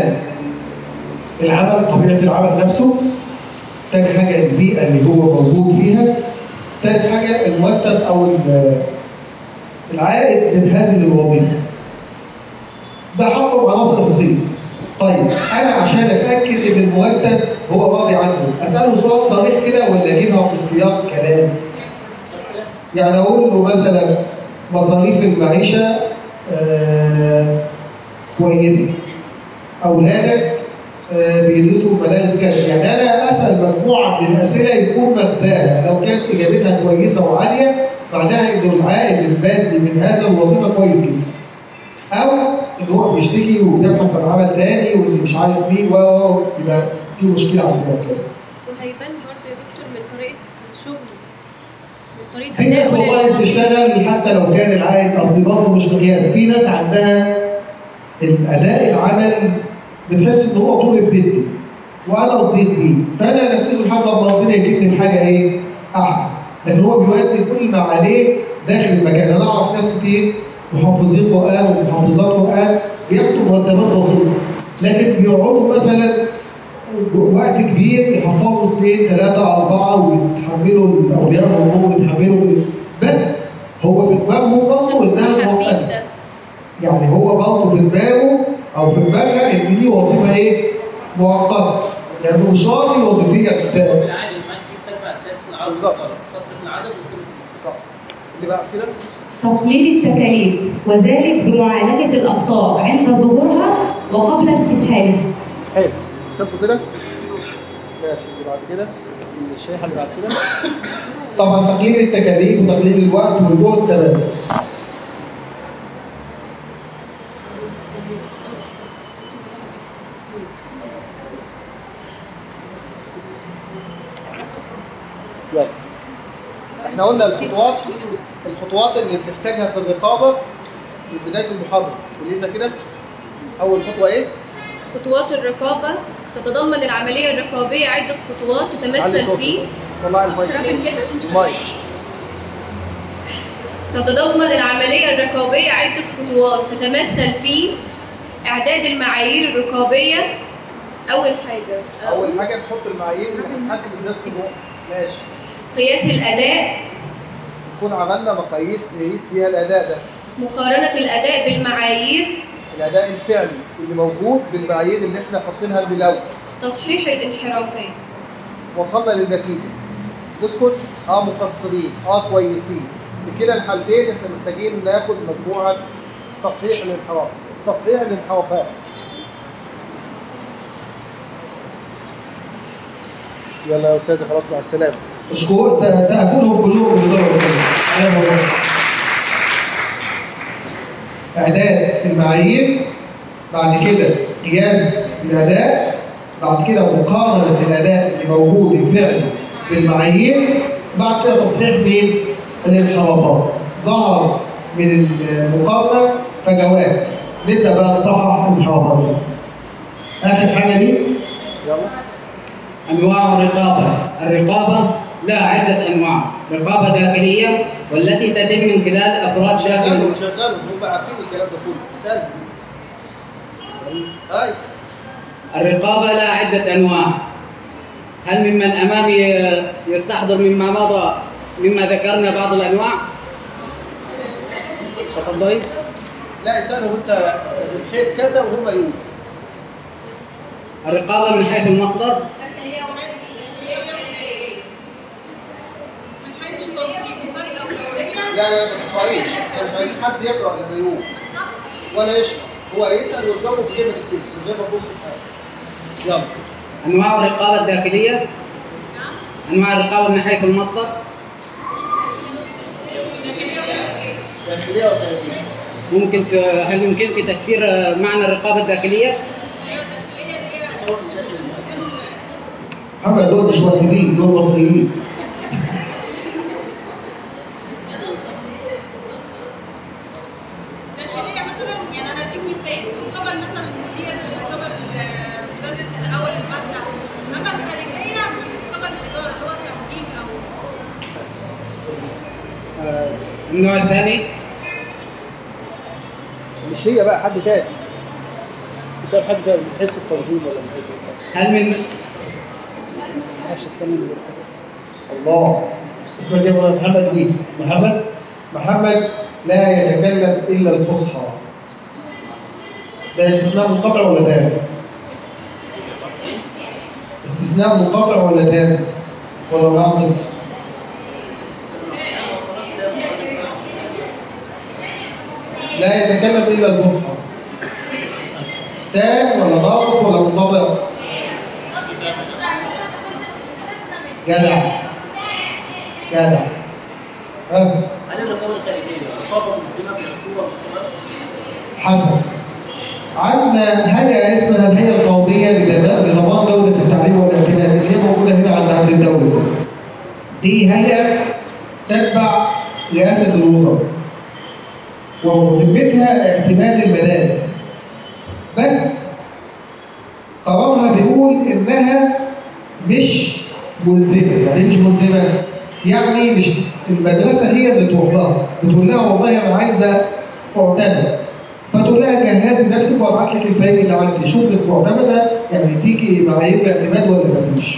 العمل طبيعه العمل نفسه تاني حاجه البيئه اللي هو موجود فيها تالت حاجه المرتب او ال- العائد من هذه الوظيفه ده حطه عناصر اساسيه طيب انا عشان اتاكد ان المرتب هو راضي عنه اساله سؤال صريح كده ولا اجيبها في سياق كلام يعني اقول له مثلا مصاريف المعيشه آه كويسه اولادك آه بيدرسوا في مدارس كذا يعني انا اسال مجموعه من الاسئله يكون مغزاها لو كانت اجابتها كويسه وعاليه معناها انه العائد المادي من هذا الوظيفه كويس جدا او ان هو بيشتكي وبيبحث عن عمل تاني واللي مش عارف مين و و- يبقى في مشكله عندنا في كذا وهيبان برضه يا دكتور من طريقة شغله من طريقة في ناس أدائه والله للوظيفة بتشتغل حتى لو كان العائد اصلي برضه مش مقياس في ناس عندها الاداء العمل بتحس ان هو طول بيته وانا قضيت بيه فانا انفذه لحد لما ربنا يجيبني بحاجه ايه احسن لكن هو بيؤدي كل ما عليه داخل المكان انا اعرف ناس كتير محافظين قران ومحافظات قران بياخدوا مرتبات بسيطه لكن بيقعدوا مثلا وقت كبير يحفظوا اثنين ثلاثة أربعة ويتحملوا الأولياء الأمور ويتحملوا في بس هو في دماغه برضه إنها حابين مؤقتة ده يعني هو برضه في دماغه أو في دماغها إن دي وظيفة إيه؟ مؤقتة لأنه مش راضي وظيفيا العائد المادي بتبقى اساس العدد بالظبط. كثره العدد وكل صح اللي بعد كده تقليل التكاليف وذلك بمعالجة الأخطاء عند ظهورها وقبل استبحالها حلو شوفوا كده ماشي اللي بعد كده الشريحه اللي بعد كده طبعا تقليل التكاليف وتقليل الوقت والجهد تمام يلا احنا قلنا الخطوات الخطوات اللي بنحتاجها في الرقابه من بدايه المحاضره قولي كده اول خطوه ايه؟ خطوات الرقابة تتضمن العملية الرقابية عدة خطوات علي تتمثل صوتك. في طلعي المايك شايفين كده؟ المايك تتضمن العملية الرقابية عدة خطوات تتمثل في إعداد المعايير الرقابية أول حاجة اول حاجه نحط المعايير اللي هنحاسب الناس في الوقت ماشي قياس الأداء نكون عملنا مقاييس نقيس بيها الاداء ده مقارنة الأداء بالمعايير الاداء الفعلي اللي موجود بالمعايير اللي احنا حاطينها من الاول تصحيح الانحرافات وصلنا للنتيجه نسكت اه مقصرين اه كويسين في كلا الحالتين احنا محتاجين ناخد مجموعه تصحيح الانحراف تصحيح الانحرافات يلا يا استاذ خلاص مع السلامه اشكر سقفوا كلهم بدرجة أنا مولانا. إعداد المعايير بعد كده قياس الأداء بعد كده مقارنة الأداء اللي موجود الفعلي بالمعايير بعد كده تصحيح مين؟ الانحرافات ظهر من المقارنة فجوات نبدأ بقى نصحح الانحرافات آخر حاجة دي يلا أنواع الرقابة الرقابة لها عدة أنواع رقابة داخلية والتي تتم من خلال أفراد داخل شغلهم شغلهم هم عارفين الكلام ده كله سهل اي الرقابة لها عدة أنواع هل ممن أمامي يستحضر مما مضى مما ذكرنا بعض الأنواع؟ تفضلي لا اساله انت من حيث كذا وهم يقول الرقابة من حيث المصدر داخلية وغير لا لا ما تصعيش احنا مش عايزين حد يقرا لما يقول ولا يشرح هو يسال ويجاوب في كلمه الكلمه من غير ما تبص في حاجه يلا أنواع الرقابة الداخلية أنواع الرقابة من حيث المصدر داخليه وخارجيه ممكن في هل يمكنك تفسير معنى الرقابة الداخلية؟ محمد دول مش واخدين دول مصريين داخلية مثلا يعني انا اديك مثال الرقابة مثلا المدير الرقابة المدرس الاول المادة اما الخارجية الرقابة الادارة اللي هو التوجيه او آه، النوع الثاني مش هي بقى حد تاني بسبب حد تاني مش حس التنظيم ولا من حيث هل من ما اعرفش اتكلم من غير حس الله اسمك ايه يا مولانا محمد مين؟ محمد محمد لا يتكلم الا الفصحى ده استثناء منقطع ولا تام؟ استثناء منقطع ولا تام؟ ولا ناقص؟ لا يتكلم الا الفصحى تام ولا ناقص ولا منقطع؟ جدع جدع ها هل الرقابه الخارجيه رقابه ملزمه بالعقوبه والصلاه؟ حسن عندنا هيئة اسمها الهيئة القومية لضمان لضمان جودة التعليم والامتنان اللي هي موجودة هنا عند عند الدولة. دي هيئة تتبع رئاسة الوزراء. ومهمتها اعتماد المدارس. بس قرارها بيقول إنها مش ملزمة، يعني إيه مش ملزمة؟ يعني مش المدرسة هي اللي تروح لها، بتقول لها والله أنا عايزة معتمد. فتقول لها جهزي نفسك وابعت لك الفريق اللي عندي شوف المعتمده يعني فيكي معايير الاعتماد ولا مفيش.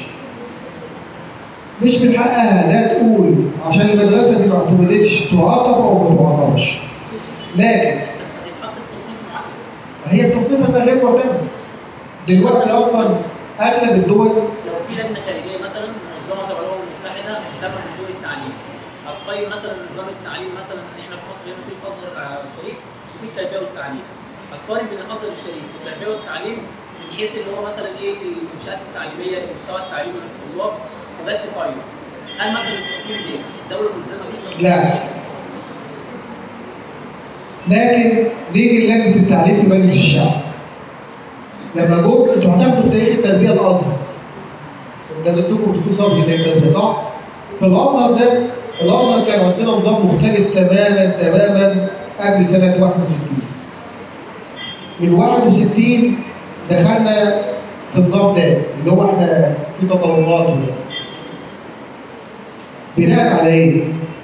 مش من حقها لا تقول عشان المدرسه دي ما اعتمدتش تعاقب او ما تعاقبش. لكن بس هتتحط في تصنيف معين هي في تصنيفها انها غير معتمده. دلوقتي اصلا اغلب الدول لو في لجنه خارجيه مثلا منظمه تبع الامم المتحده تبع شؤون التعليم هتقيم مثلا نظام التعليم مثلا احنا في مصر هنا في الازهر الشريف وفي التربيه والتعليم هتقارن بين الازهر الشريف والتربيه والتعليم من حيث اللي هو مثلا ايه المنشات التعليميه المستوى التعليمي للطلاب وده التقييم هل مثلا التقييم ده الدوله ملزمه بيه؟ لا. لكن نيجي لجنه التعليم في مجلس الشعب. لما جم انتوا هتاخدوا في تاريخ التربيه الازهر. درستكم دكتور صبري تاريخ التربيه صح؟ في الازهر ده الازهر كان عندنا نظام مختلف تماما تماما قبل سنه 61. من 61 دخلنا في نظام تاني اللي هو احنا في تطورات وكده. بناء على ايه؟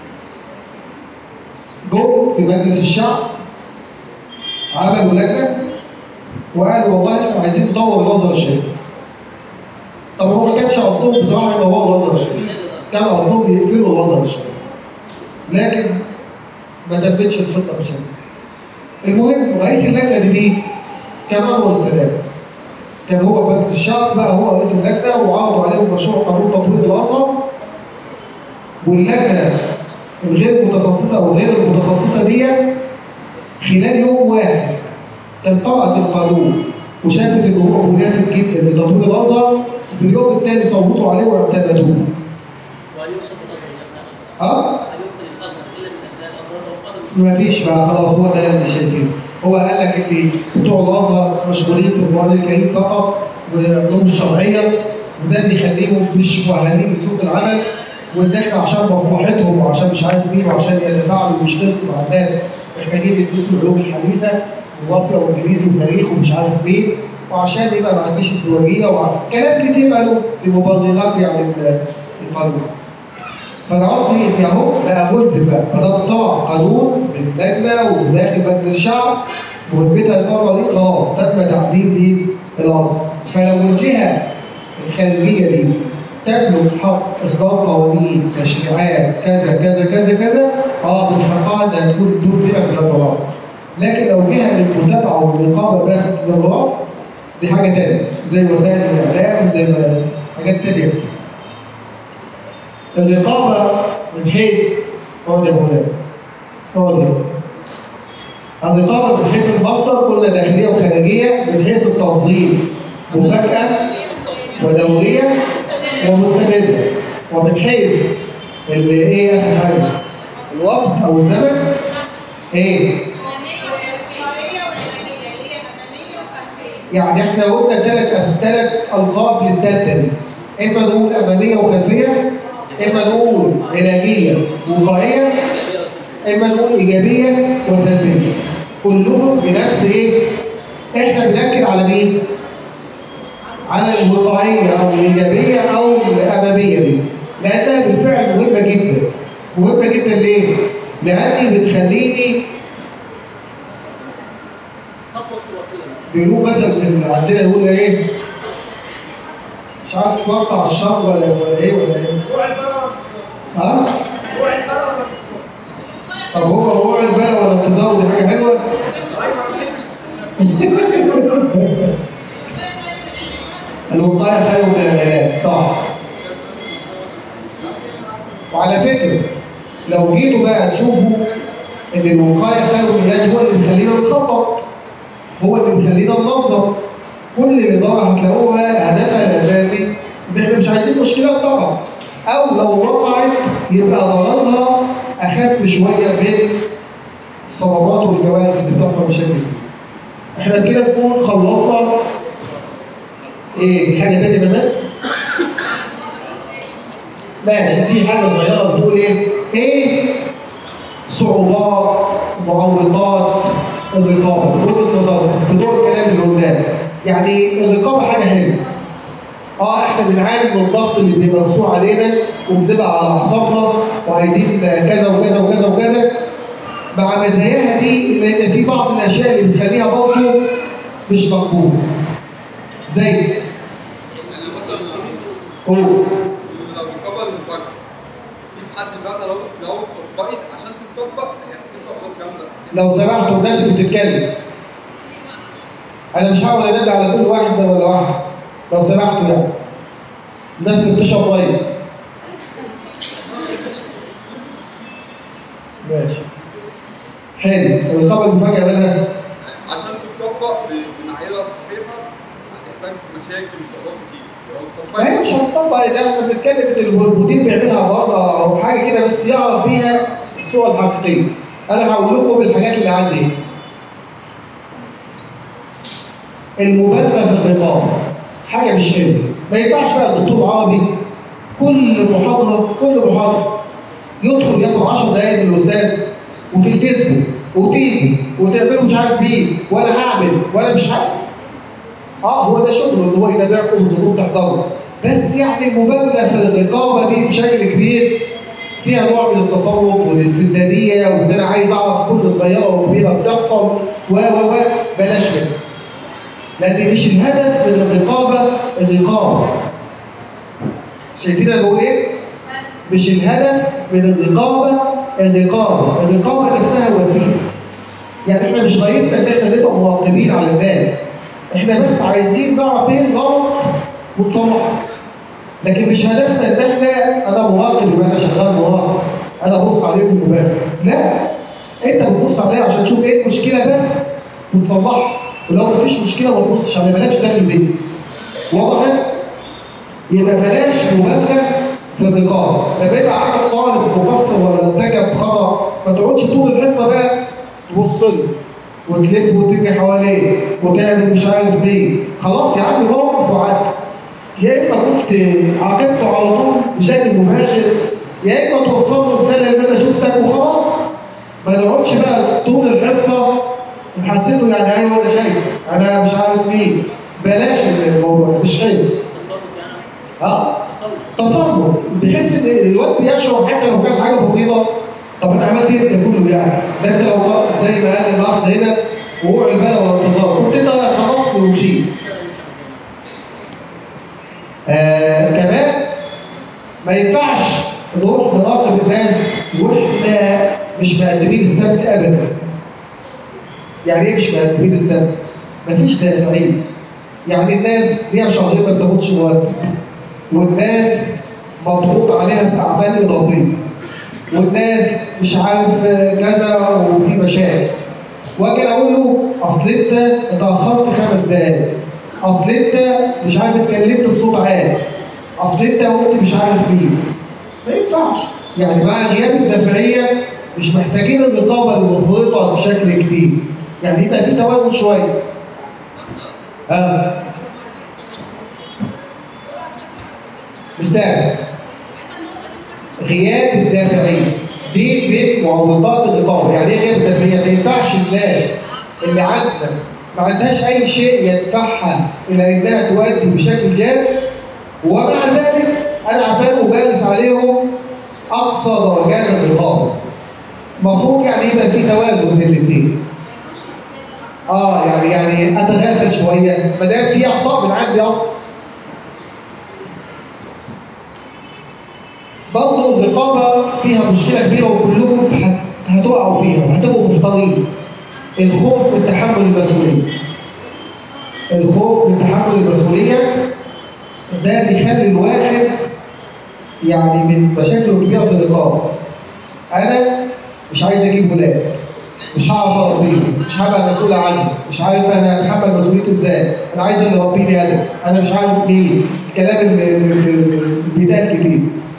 جم في مجلس الشعب عملوا لجنه وقالوا والله احنا عايزين نطور الازهر الشريف. طب هو ما كانش قصدهم بصراحه يطوروا الازهر الشريف. كان قصدهم يقفلوا الازهر الشريف. لكن ما تمتش الخطه بشكل. المهم رئيس اللجنه دي مين؟ كان انور السادات. كان هو في مجلس الشعب بقى هو رئيس اللجنه وعرضوا عليهم مشروع قانون تطوير الازهر واللجنه الغير متخصصه او غير المتخصصه دي خلال يوم واحد كان قرأت القانون وشافت ان هو مناسب جدا لتطوير الازهر وفي اليوم الثاني صوتوا عليه واعتمدوه. وهل يفصل الازهر من ابناء الازهر؟ اه هل يفصل الازهر الا من ابناء الازهر لو قدروا ما فيش بقى خلاص هو ده اللي شايفينه هو قال لك ان بتوع الازهر مشغولين في القران الكريم فقط والعلوم الشرعيه وده اللي يخليهم مش مؤهلين لسوق العمل وان احنا عشان مصلحتهم وعشان مش عارف مين وعشان يتفاعلوا ويشتركوا مع الناس محتاجين يدرسوا العلوم الحديثه ووافيه وانجليزي وتاريخ ومش عارف مين وعشان يبقى ما عنديش ازدواجيه وكلام كتير قالوا في مبررات يعني ال- القانون. فانا قصدي ان اهو بقى ملزم بقى فده طبعا قانون من لجنه وداخل مجلس الشعب مهمتها القرار دي خلاص تم تعديل مين؟ الازهر فلو الجهه الخارجيه دي تملك حق اصدار قوانين تشريعات كذا كذا كذا كذا اه من حقها انها تكون بدون سبب من النظرات لكن لو جهه للمتابعه والرقابه بس للرصد دي حاجه تانية زي وسائل الاعلام زي ما حاجات تانية الرقابه من حيث اقعد يا مولانا اقعد هنا. الرقابه من حيث المصدر قلنا داخليه وخارجيه من حيث التنظيم مفاجاه ودوريه ومستمره ومن حيث اللي ايه اخر حاجه الوقت او الزمن ايه يعني احنا قلنا ثلاث ثلاث القاب للثالثه دي اما نقول اماميه وخلفيه اما نقول علاجيه وقائيه اما نقول ايجابيه وسلبيه كلهم بنفس ايه؟ احنا بناكد على مين؟ على الوقائيه او الايجابيه او الاماميه دي لانها بالفعل مهمه جدا مهمه جدا ليه؟ لاني بتخليني خطوه استوائيه مثلا بيقولوا مثلا في ال- عندنا يقول ايه؟ مش عارف مقطع الشر ولا ولا ايه ولا ايه؟ روح البلد ها؟ روح البلد طب هو روح البلد ولا انتظار دي حاجه حلوه؟ الوقايه خير من العلاج صح وعلى فكره لو جيتوا بقى تشوفوا ان الوقايه خير من العلاج هو اللي بيخلينا نخطط هو اللي بيخلينا ننظم كل الاداره هتلاقوها هدفها الاساسي ان احنا مش عايزين مشكلات تقع او لو وقعت يبقى ضررها اخف شويه من الصدمات والكوارث اللي بتحصل بشكل كبير. احنا كده نكون خلصنا ايه في حاجه تانية كمان؟ ماشي في حاجه صغيره بتقول ايه؟ ايه صعوبات معوقات الرقابه وجهه نظر في دور الكلام اللي قدام يعني الرقابه حاجه حلوه اه احنا بنعاني من الضغط اللي بيبقى مرسوم علينا وبنبقى على اعصابنا وعايزين كذا وكذا وكذا وكذا مع مزاياها دي لان في بعض الاشياء اللي بتخليها برضه مش مقبوله زي يعني مثلا قول الرقابه المفاجئه دي في حد ذاتها لو لو اتطبقت عشان تتطبق يعني في صعوبات جامده لو سمحتوا الناس اللي بتتكلم انا مش هحاول انبه على كل واحد ولا واحد لو سمحتوا يعني الناس اللي بتشرب ميه ماشي حلو الرقابه المفاجئه مالها عشان تتطبق بالمعايير الصحيحه هتحتاج مشاكل وصعوبات كتير لو ما هي اتطبقت مش هتطبق ده احنا بنتكلم ان المدير بيعملها بره او حاجه كده بس يعرف بيها الصوره الحقيقيه انا هقول لكم الحاجات اللي عندي المبالغه في الرقابه حاجه مش حلوه ما ينفعش بقى الدكتور عربي كل محاضره كل محاضره يدخل ياخد 10 دقائق من الاستاذ وتلتزموا وتيجي وتعملوا مش عارف مين ولا هعمل ولا مش هعمل اه هو ده شغله ان هو يتابعكم وانكم تحضروا بس يعني المبالغه في الرقابه دي بشكل كبير فيها نوع من التسلط والاستبداديه وان انا عايز اعرف كل صغيره وكبيره بتحصل و و و بلاش منه. لان مش الهدف من الرقابه الرقابه. شايفين انا بقول ايه؟ مش الهدف من الرقابه الرقابه، الرقابه نفسها وسيله. يعني احنا مش غايتنا ان احنا نبقى مراقبين على الناس. احنا بس عايزين نعرف ايه الغلط ونصلحه. لكن مش هدفنا ان احنا انا مراقب يبقى انا شغال مراقب. انا ابص عليكم وبس. لا انت بتبص عليا عشان تشوف ايه المشكله بس وتصلحها. ولو مفيش مشكله ما تبصش عليها مالكش دخل بيها. واضح؟ يبقى بلاش مبالغه في الرقابه. لما يبقى عندك طالب مقصر ولا ارتكب خطا ما تقعدش طول الحصه بقى تبص له وتلف وتجري حواليه وتعمل مش عارف ليه خلاص يا عم موقف وعدي يا اما كنت عاقبته على طول بشكل مباشر يا اما توصل له رساله ان انا شفتك وخلاص ما نقعدش بقى طول الحصه نحسسه يعني ايوه انا شايف انا مش عارف مين بلاش الموضوع مش حلو تسلط يعني ها تسلط تصرف بحيث ان الواد بيشعر حتى لو كانت حاجه بسيطه طب انا عملت ايه ده كله يعني ده انت لو طلعت زي ما قال الاخ هنا وقوع البلا ولا الانتظار كنت انت خلصت ومشيت آه كمان ما ينفعش نروح نراقب الناس واحنا مش مقدمين السبت ابدا. يعني ايه مش مقدمين السبت؟ مفيش دافعين. يعني الناس ليها شهرين ما بتاخدش مرتب. والناس مضغوط عليها في اعمال اضافيه. والناس مش عارف آه، كذا وفي مشاكل. واجي اقول له اصل انت اتاخرت خمس دقايق. اصل انت مش عارف اتكلمت بصوت عالي. اصل انت قلت مش عارف مين. ما ينفعش يعني مع غياب الدافعيه مش محتاجين الرقابه المفرطه بشكل كبير يعني يبقى في توازن شويه اه مثال غياب الدافعيه دي من معوقات الرقابه يعني ايه غياب الدافعيه ما ينفعش الناس اللي عندنا ما عندهاش اي شيء يدفعها الى انها تؤدي بشكل جاد ومع ذلك انا عمال امارس عليهم اقصى درجات الرقابه. المفروض يعني يبقى في توازن بين الاثنين. اه يعني يعني اتغافل شويه ما دام في اخطاء من عندي اصلا. برضه الرقابه فيها مشكله كبيره وكلكم هت- هتقعوا فيها وهتبقوا محتارين. الخوف من تحمل المسؤوليه. الخوف من تحمل المسؤوليه ده بيخلي الواحد يعني من مشاكله الكبيره في الرقابه. انا مش عايز اجيب ولاد مش هعرف اربيه مش هبقى مسؤول عنه مش عارف انا اتحمل مسؤوليته ازاي انا عايز اللي يربيني انا انا مش عارف مين الكلام اللي اللي- اللي بيتقال كتير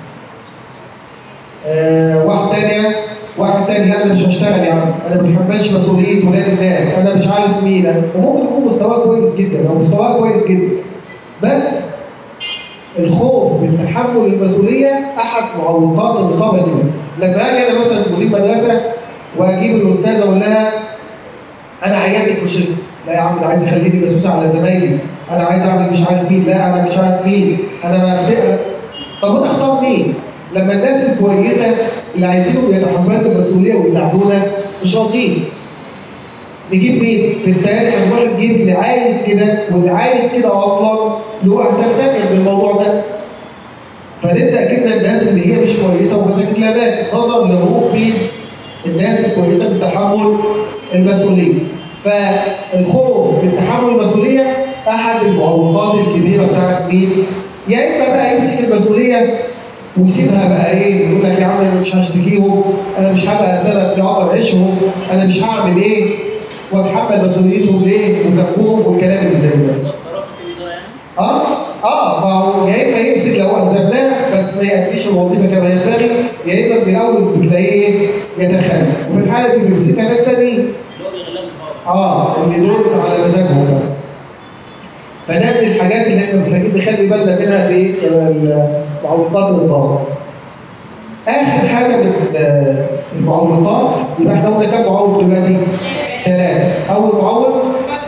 آه واحد تانية واحد تاني لا انا مش هشتغل يا عم انا ما بتحملش مسؤوليه ولاد الناس انا مش عارف مين أنا. وممكن يكون مستواه كويس جدا او مستواه كويس جدا بس الخوف من تحمل المسؤوليه احد معوقات الرقابه دي لما اجي انا مثلا مدير مدرسه واجيب الاستاذه اقول لها انا عينتك مشرفه لا يا عم ده عايز يخليني جاسوس على زمايلي انا عايز اعمل مش عارف مين لا انا مش عارف مين انا ما أفتكر. طب انا اختار مين؟ لما الناس الكويسه اللي عايزينهم يتحملوا المسؤوليه ويساعدونا مش راضيين نجيب مين؟ في التالي هنروح نجيب اللي عايز كده واللي عايز كده اصلا له اهداف تانيه بالموضوع ده. فنبدا جبنا الناس اللي هي مش كويسه ومساكن لابات نظرا لهروب مين؟ الناس الكويسه من تحمل المسؤوليه. فالخوف من تحمل المسؤوليه احد المعوقات الكبيره بتاعت مين؟ يا اما بقى يمسك المسؤوليه ويسيبها بقى ايه يقول لك يا عم انا مش هشتكيهم انا مش هبقى سبب في عطر عيشهم انا مش هعمل ايه واتحمل مسؤوليتهم ليه وذنبهم والكلام اللي زي ده اه اه ما هو يا اما يمسك لو الزمناه بس ما يأديش الوظيفه كما ينبغي يا اما من الاول بتلاقيه ايه يتخلى وفي الحاله دي بيمسكها ناس تانيين اه اللي دول على مزاجهم بقى فده من الحاجات اللي احنا محتاجين نخلي بالنا منها في معوقات الرقابه. اخر حاجه من آه، المعوقات يبقى احنا قلنا كام معوق دلوقتي؟ ثلاثه. اول معوق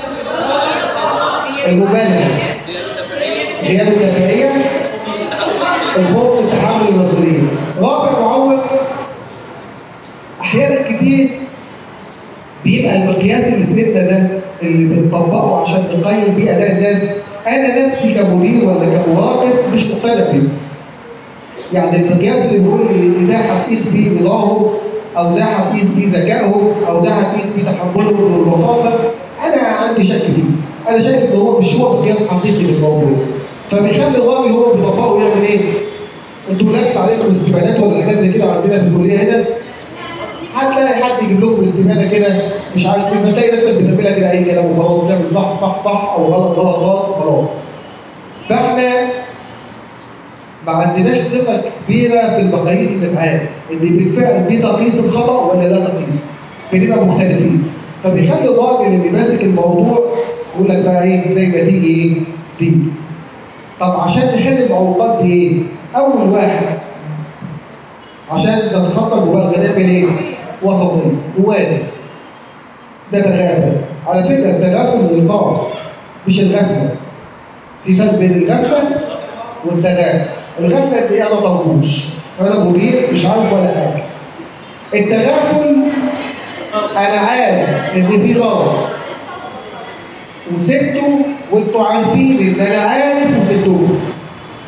المبالغه غياب الدافعيه الخوف من تحمل المسؤوليه. رابع معوق احيانا كتير بيبقى المقياس اللي في ايدنا ده اللي بنطبقه عشان نقيم بيه اداء الناس انا نفسي كمدير ولا كمراقب مش مقتنع بيه. يعني المقياس اللي بيقول لي ان ده هتقيس بيه رضاهم او ده هتقيس بيه ذكائهم او ده هتقيس بيه تحملهم للمخاطر انا عندي شك فيه. انا شايف ان هو مش هو مقياس حقيقي للموضوع. فبيخلي الراجل هو بيطبقه يعمل ايه؟ انتوا لفت عليكم استبانات ولا حاجات زي كده عندنا في الكليه هنا هتلاقي حد يجيب لكم استبانه كده مش عارف ايه فتلاقي نفسك بتعملها كده اي كلام وخلاص تعمل صح صح صح او غلط غلط غلط خلاص. فاحنا ما عندناش ثقه كبيره في المقاييس اللي بتتعاد ان بالفعل دي تقييس الخطا ولا لا تقييسه. بنبقى مختلفين. فبيخلي الراجل اللي ماسك الموضوع يقول لك بقى ايه زي ما تيجي ايه تيجي. طب عشان نحل المعوقات دي ايه؟ اول واحد عشان نتخطى المبالغه نعمل ايه؟ وسطيه نوازن نتغافل على فكره التغافل والإيقاع مش الغفله في فرق بين الغفله والتغافل الغفله دي انا طنبوش انا مدير مش عارف ولا حاجه التغافل انا عارف ان في غلط وسبته وانتوا عارفين ان انا عارف وسبته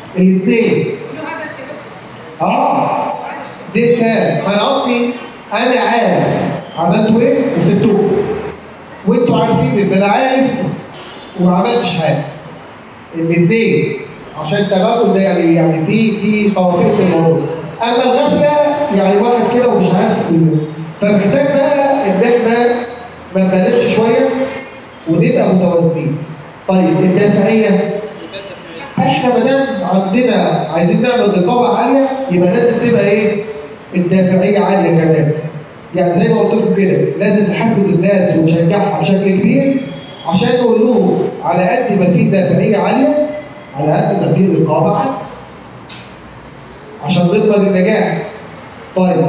الاثنين له هدف كده اه دي مثال انا قصدي انا عارف عملتوا ايه وسبتوه وانتوا عارفين ان انا عارف وما عملتش حاجه الاثنين عشان التغافل ده يعني يعني في في خوافير في الموضوع اما الغفله يعني واحد كده ومش حاسس بيه فمحتاج بقى ان احنا ما نبالغش شويه ونبقى متوازنين طيب الدافعيه احنا ما دام عندنا عايزين نعمل رقابه عاليه يبقى لازم تبقى ايه؟ الدافعيه عاليه كمان. يعني زي ما قلت لكم كده لازم نحفز الناس ونشجعها بشكل كبير عشان نقول لهم على قد ما في دافعيه عاليه على قد ما في رقابه عاليه. عشان نضمن النجاح. طيب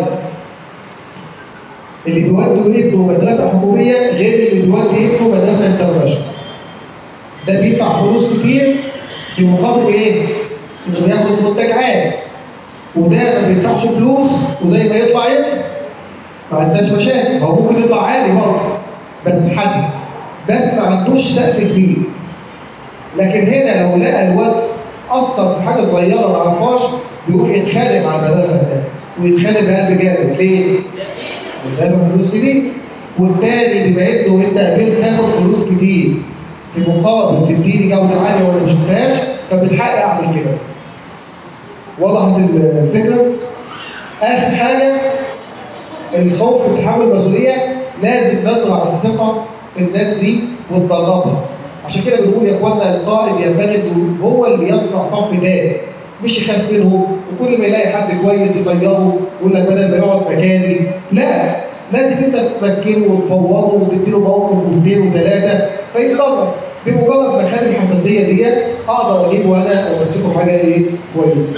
اللي بيودوا ابنه مدرسه حكوميه غير اللي بيودي ابنه مدرسه انترناشونال. ده بيدفع فلوس كتير في مقابل ايه؟ انه بياخد منتج عالي وده ما بيدفعش فلوس وزي ما يطلع يطلع ما عندناش مشاكل هو ممكن يطلع عالي برضه بس حسن بس ما عندوش سقف كبير لكن هنا لو لقى الواد اثر في حاجه صغيره ما عرفهاش بيروح يتخانق مع المدرسه هناك ويتخانق بقلب جامد ليه؟ بتدفع فلوس كتير والتاني بما انه انت قابلت تاخد فلوس كتير في مقابل تديني جوده عاليه وانا ما شفتهاش فبالحق اعمل كده. وضحت الفكره؟ اخر حاجه الخوف من تحمل المسؤوليه لازم نزرع الثقه في الناس دي ونطلبها. عشان كده بنقول يا اخوانا القائد ينبغي انه هو اللي يصنع صف دائم مش يخاف منهم وكل ما يلاقي حد كويس يغيره يقول لك بدل ما يقعد مكاني لا لازم انت تمكنه وتفوضه وتديله موقف واثنين وثلاثه فيتطور بمجرد ما خد الحساسيه ديت اقدر اجيبه انا وامسكه حاجه ايه كويسه.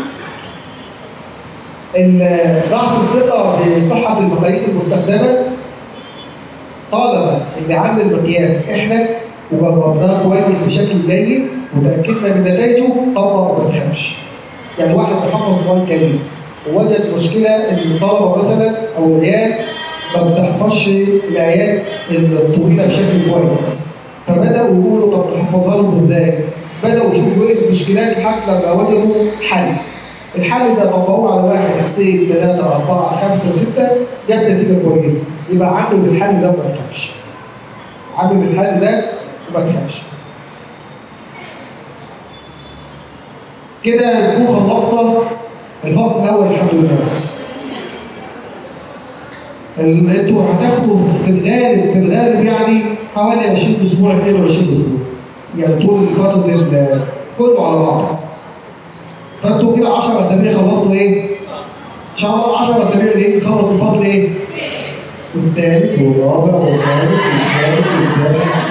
ال- ضعف الثقه بصحه المقاييس المستخدمه طالما ان عامل المقياس احنا وجربناه كويس بشكل جيد وتاكدنا من نتائجه طبعا ما تخافش. يعني واحد بيحفظ قران كريم ووجد مشكله ان الطلبه مثلا او العيال ما بتحفظش الايات الطويله بشكل كويس. فبداوا يقولوا طب نحفظها لهم ازاي؟ بداوا يشوفوا ايه المشكلات حتى لما وجدوا حل. الحل ده طبقوه على واحد اثنين ثلاثه اربعه خمسه سته جاب نتيجه كويسه. يبقى عامل بالحل ده وما تخافش. عامل بالحل ده وما تخافش. كده نكون خلصنا الفصل الاول الحمد لله. ال- انتوا هتاخدوا في الغالب في الغالب يعني حوالي 20 اسبوع 22 اسبوع. يعني طول فتره ال- كله على بعضه. فانتوا كده 10 اسابيع خلصتوا ايه؟ ان شاء الله 10 اسابيع ايه؟ نخلص الفصل ايه؟ والثالث والرابع والخامس والسادس والسابع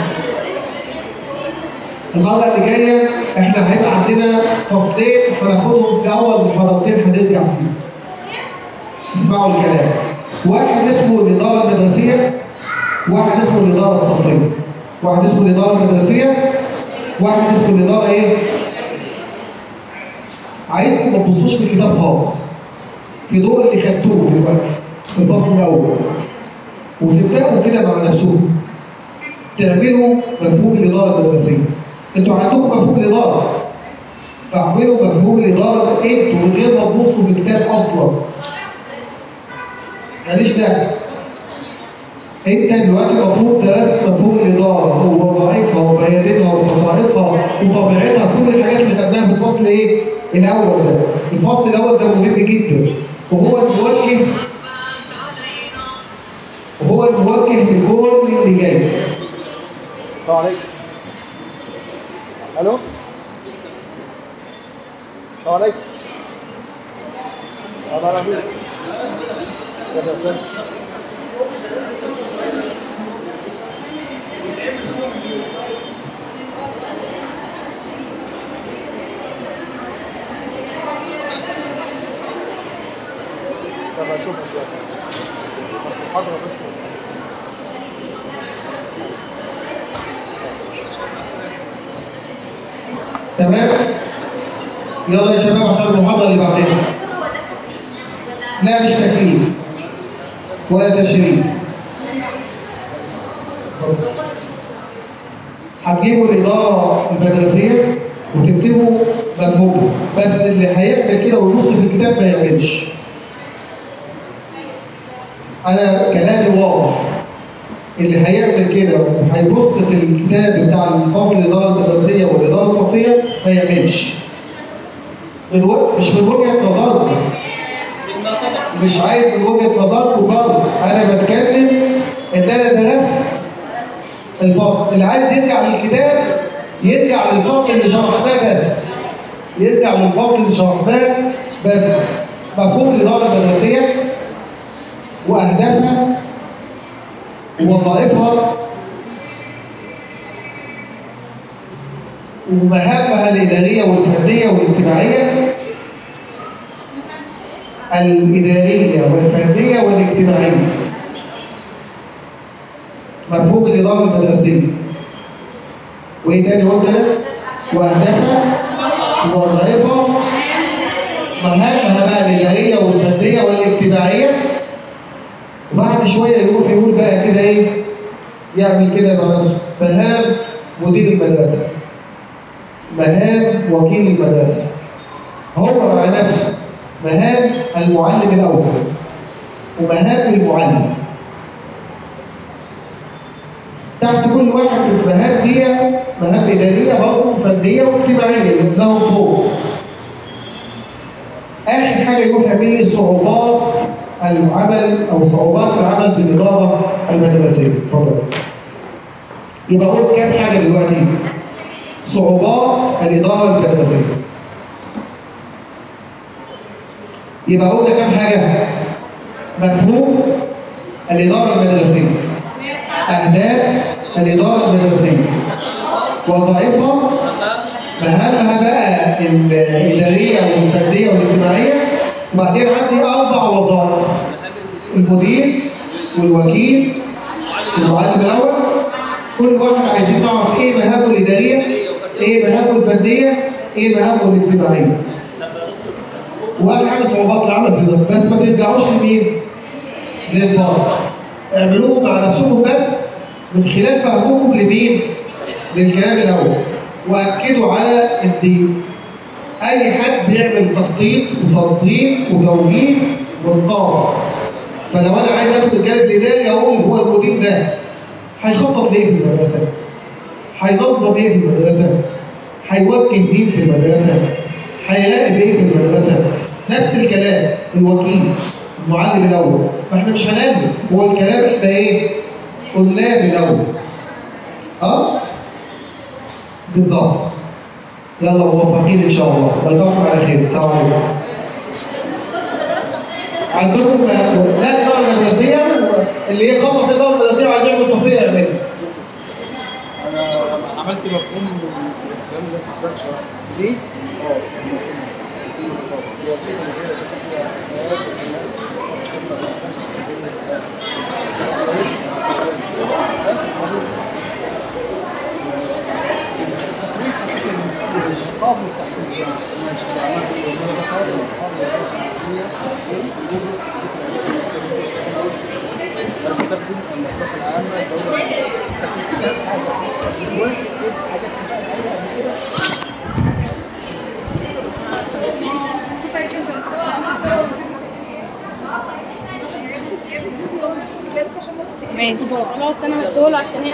المرة اللي جاية احنا هيبقى عندنا فصلين هناخدهم في أول محاضرتين هنرجع فيهم. اسمعوا الكلام. واحد اسمه الإدارة المدرسية واحد اسمه الإدارة الصفية. واحد اسمه الإدارة المدرسية واحد اسمه الإدارة إيه؟ عايزكم ما تبصوش في الكتاب خالص. في دول اللي خدتوه دلوقتي في الفصل الأول. وتبدأوا كده مع نفسكم. تعملوا مفهوم الإدارة المدرسية. انتوا عندكم مفهوم الإدارة. فاعملوا مفهوم الإدارة انتوا من غير ما تبصوا في الكتاب أصلا. ماليش داعي. انت دلوقتي المفروض درست مفهوم الإدارة ووظائفها وبياناتها وخصائصها وطبيعتها كل الحاجات اللي خدناها في الفصل ايه؟ الأول ده. الفصل الأول ده مهم جدا وهو الموجه وهو الموجه لكل اللي جاي. السلام عليكم الو السلام عليكم السلام عليكم ازيك يا أستاذ؟ طب اشوفك دلوقتي محاضرة بس تمام؟ يلا يا شباب عشان المحاضرة اللي بعدين. لا مش تكليف ولا تشريف. هتجيبوا الإدارة المدرسية وتكتبوا مفهومه بس اللي هيعمل كده ويبص في الكتاب ما يعملش انا كلامي واضح اللي هيعمل كده وهيبص في الكتاب بتاع الفصل الاداره الدراسيه والاداره الصفيه ما يعملش من و... مش من وجهه نظركم مما سبق مش عايز من وجهه نظركم برضه انا بتكلم ان انا درست الفصل اللي عايز يرجع للكتاب يرجع للفصل اللي شرحناه بس يرجع للفصل اللي شرحناه بس مفهوم الاداره الدراسيه واهدافها ووظائفها ومهامها الاداريه والفرديه والاجتماعيه الاداريه والفرديه والاجتماعيه مفهوم الاداره المدرسيه وايه تاني قلت انا؟ واهدافها ووظائفها مهامها بقى الاداريه والفرديه والاجتماعيه وبعد شويه يروح يقول بقى كده ايه؟ يعمل كده مع نفسه مهام مدير المدرسه مهام وكيل المدرسه هو مع نفسه مهام المعلم الاول ومهام المعلم تحت كل واحد من المهام دي مهام اداريه برضه فرديه واجتماعيه لهم فوق اخر حاجه يقول لي صعوبات العمل او صعوبات العمل في الاداره المدرسيه اتفضل يبقى قلت كام حاجه دلوقتي صعوبات الاداره المدرسيه يبقى قلنا كام حاجه مفهوم الاداره المدرسيه اهداف الاداره المدرسيه وظائفها مهامها بقى الاداريه والفرديه والاجتماعيه وبعدين عندي اربع وظائف المدير والوكيل والمعلم الاول كل واحد عايزين نعرف ايه مهامه الاداريه ايه مهامه الفرديه ايه مهامه الاجتماعيه واهم حاجه صعوبات العمل في الاداره بس ما ترجعوش لمين؟ للفاظ اعملوه مع نفسكم بس من خلال فهمكم لمين؟ للكلام الاول واكدوا على ان اي حد بيعمل تخطيط وتنظيم وتوجيه ونظام فلو انا عايز اخد الجانب الاداري اقول هو المدير ده هيخطط ليه في المدرسه؟ هينظم ايه في المدرسه؟ هيوجه مين في المدرسه؟ هيراقب ايه في المدرسه؟ نفس الكلام الوكيل المعلم الاول ما احنا مش هنعمل هو الكلام احنا ايه؟ قلناه من الاول اه؟ بالظبط يلا موفقين ان شاء الله والقاكم على خير السلام عليكم عندكم لا الاداره المدرسيه اللي هي خلص الاداره المدرسيه وعايز يعمل صفيه يعمل انا عملت مفهوم من الكلام اللي انت حضرتك شرحته ليه؟ اه ماشي خلاص انا هدول عشان هي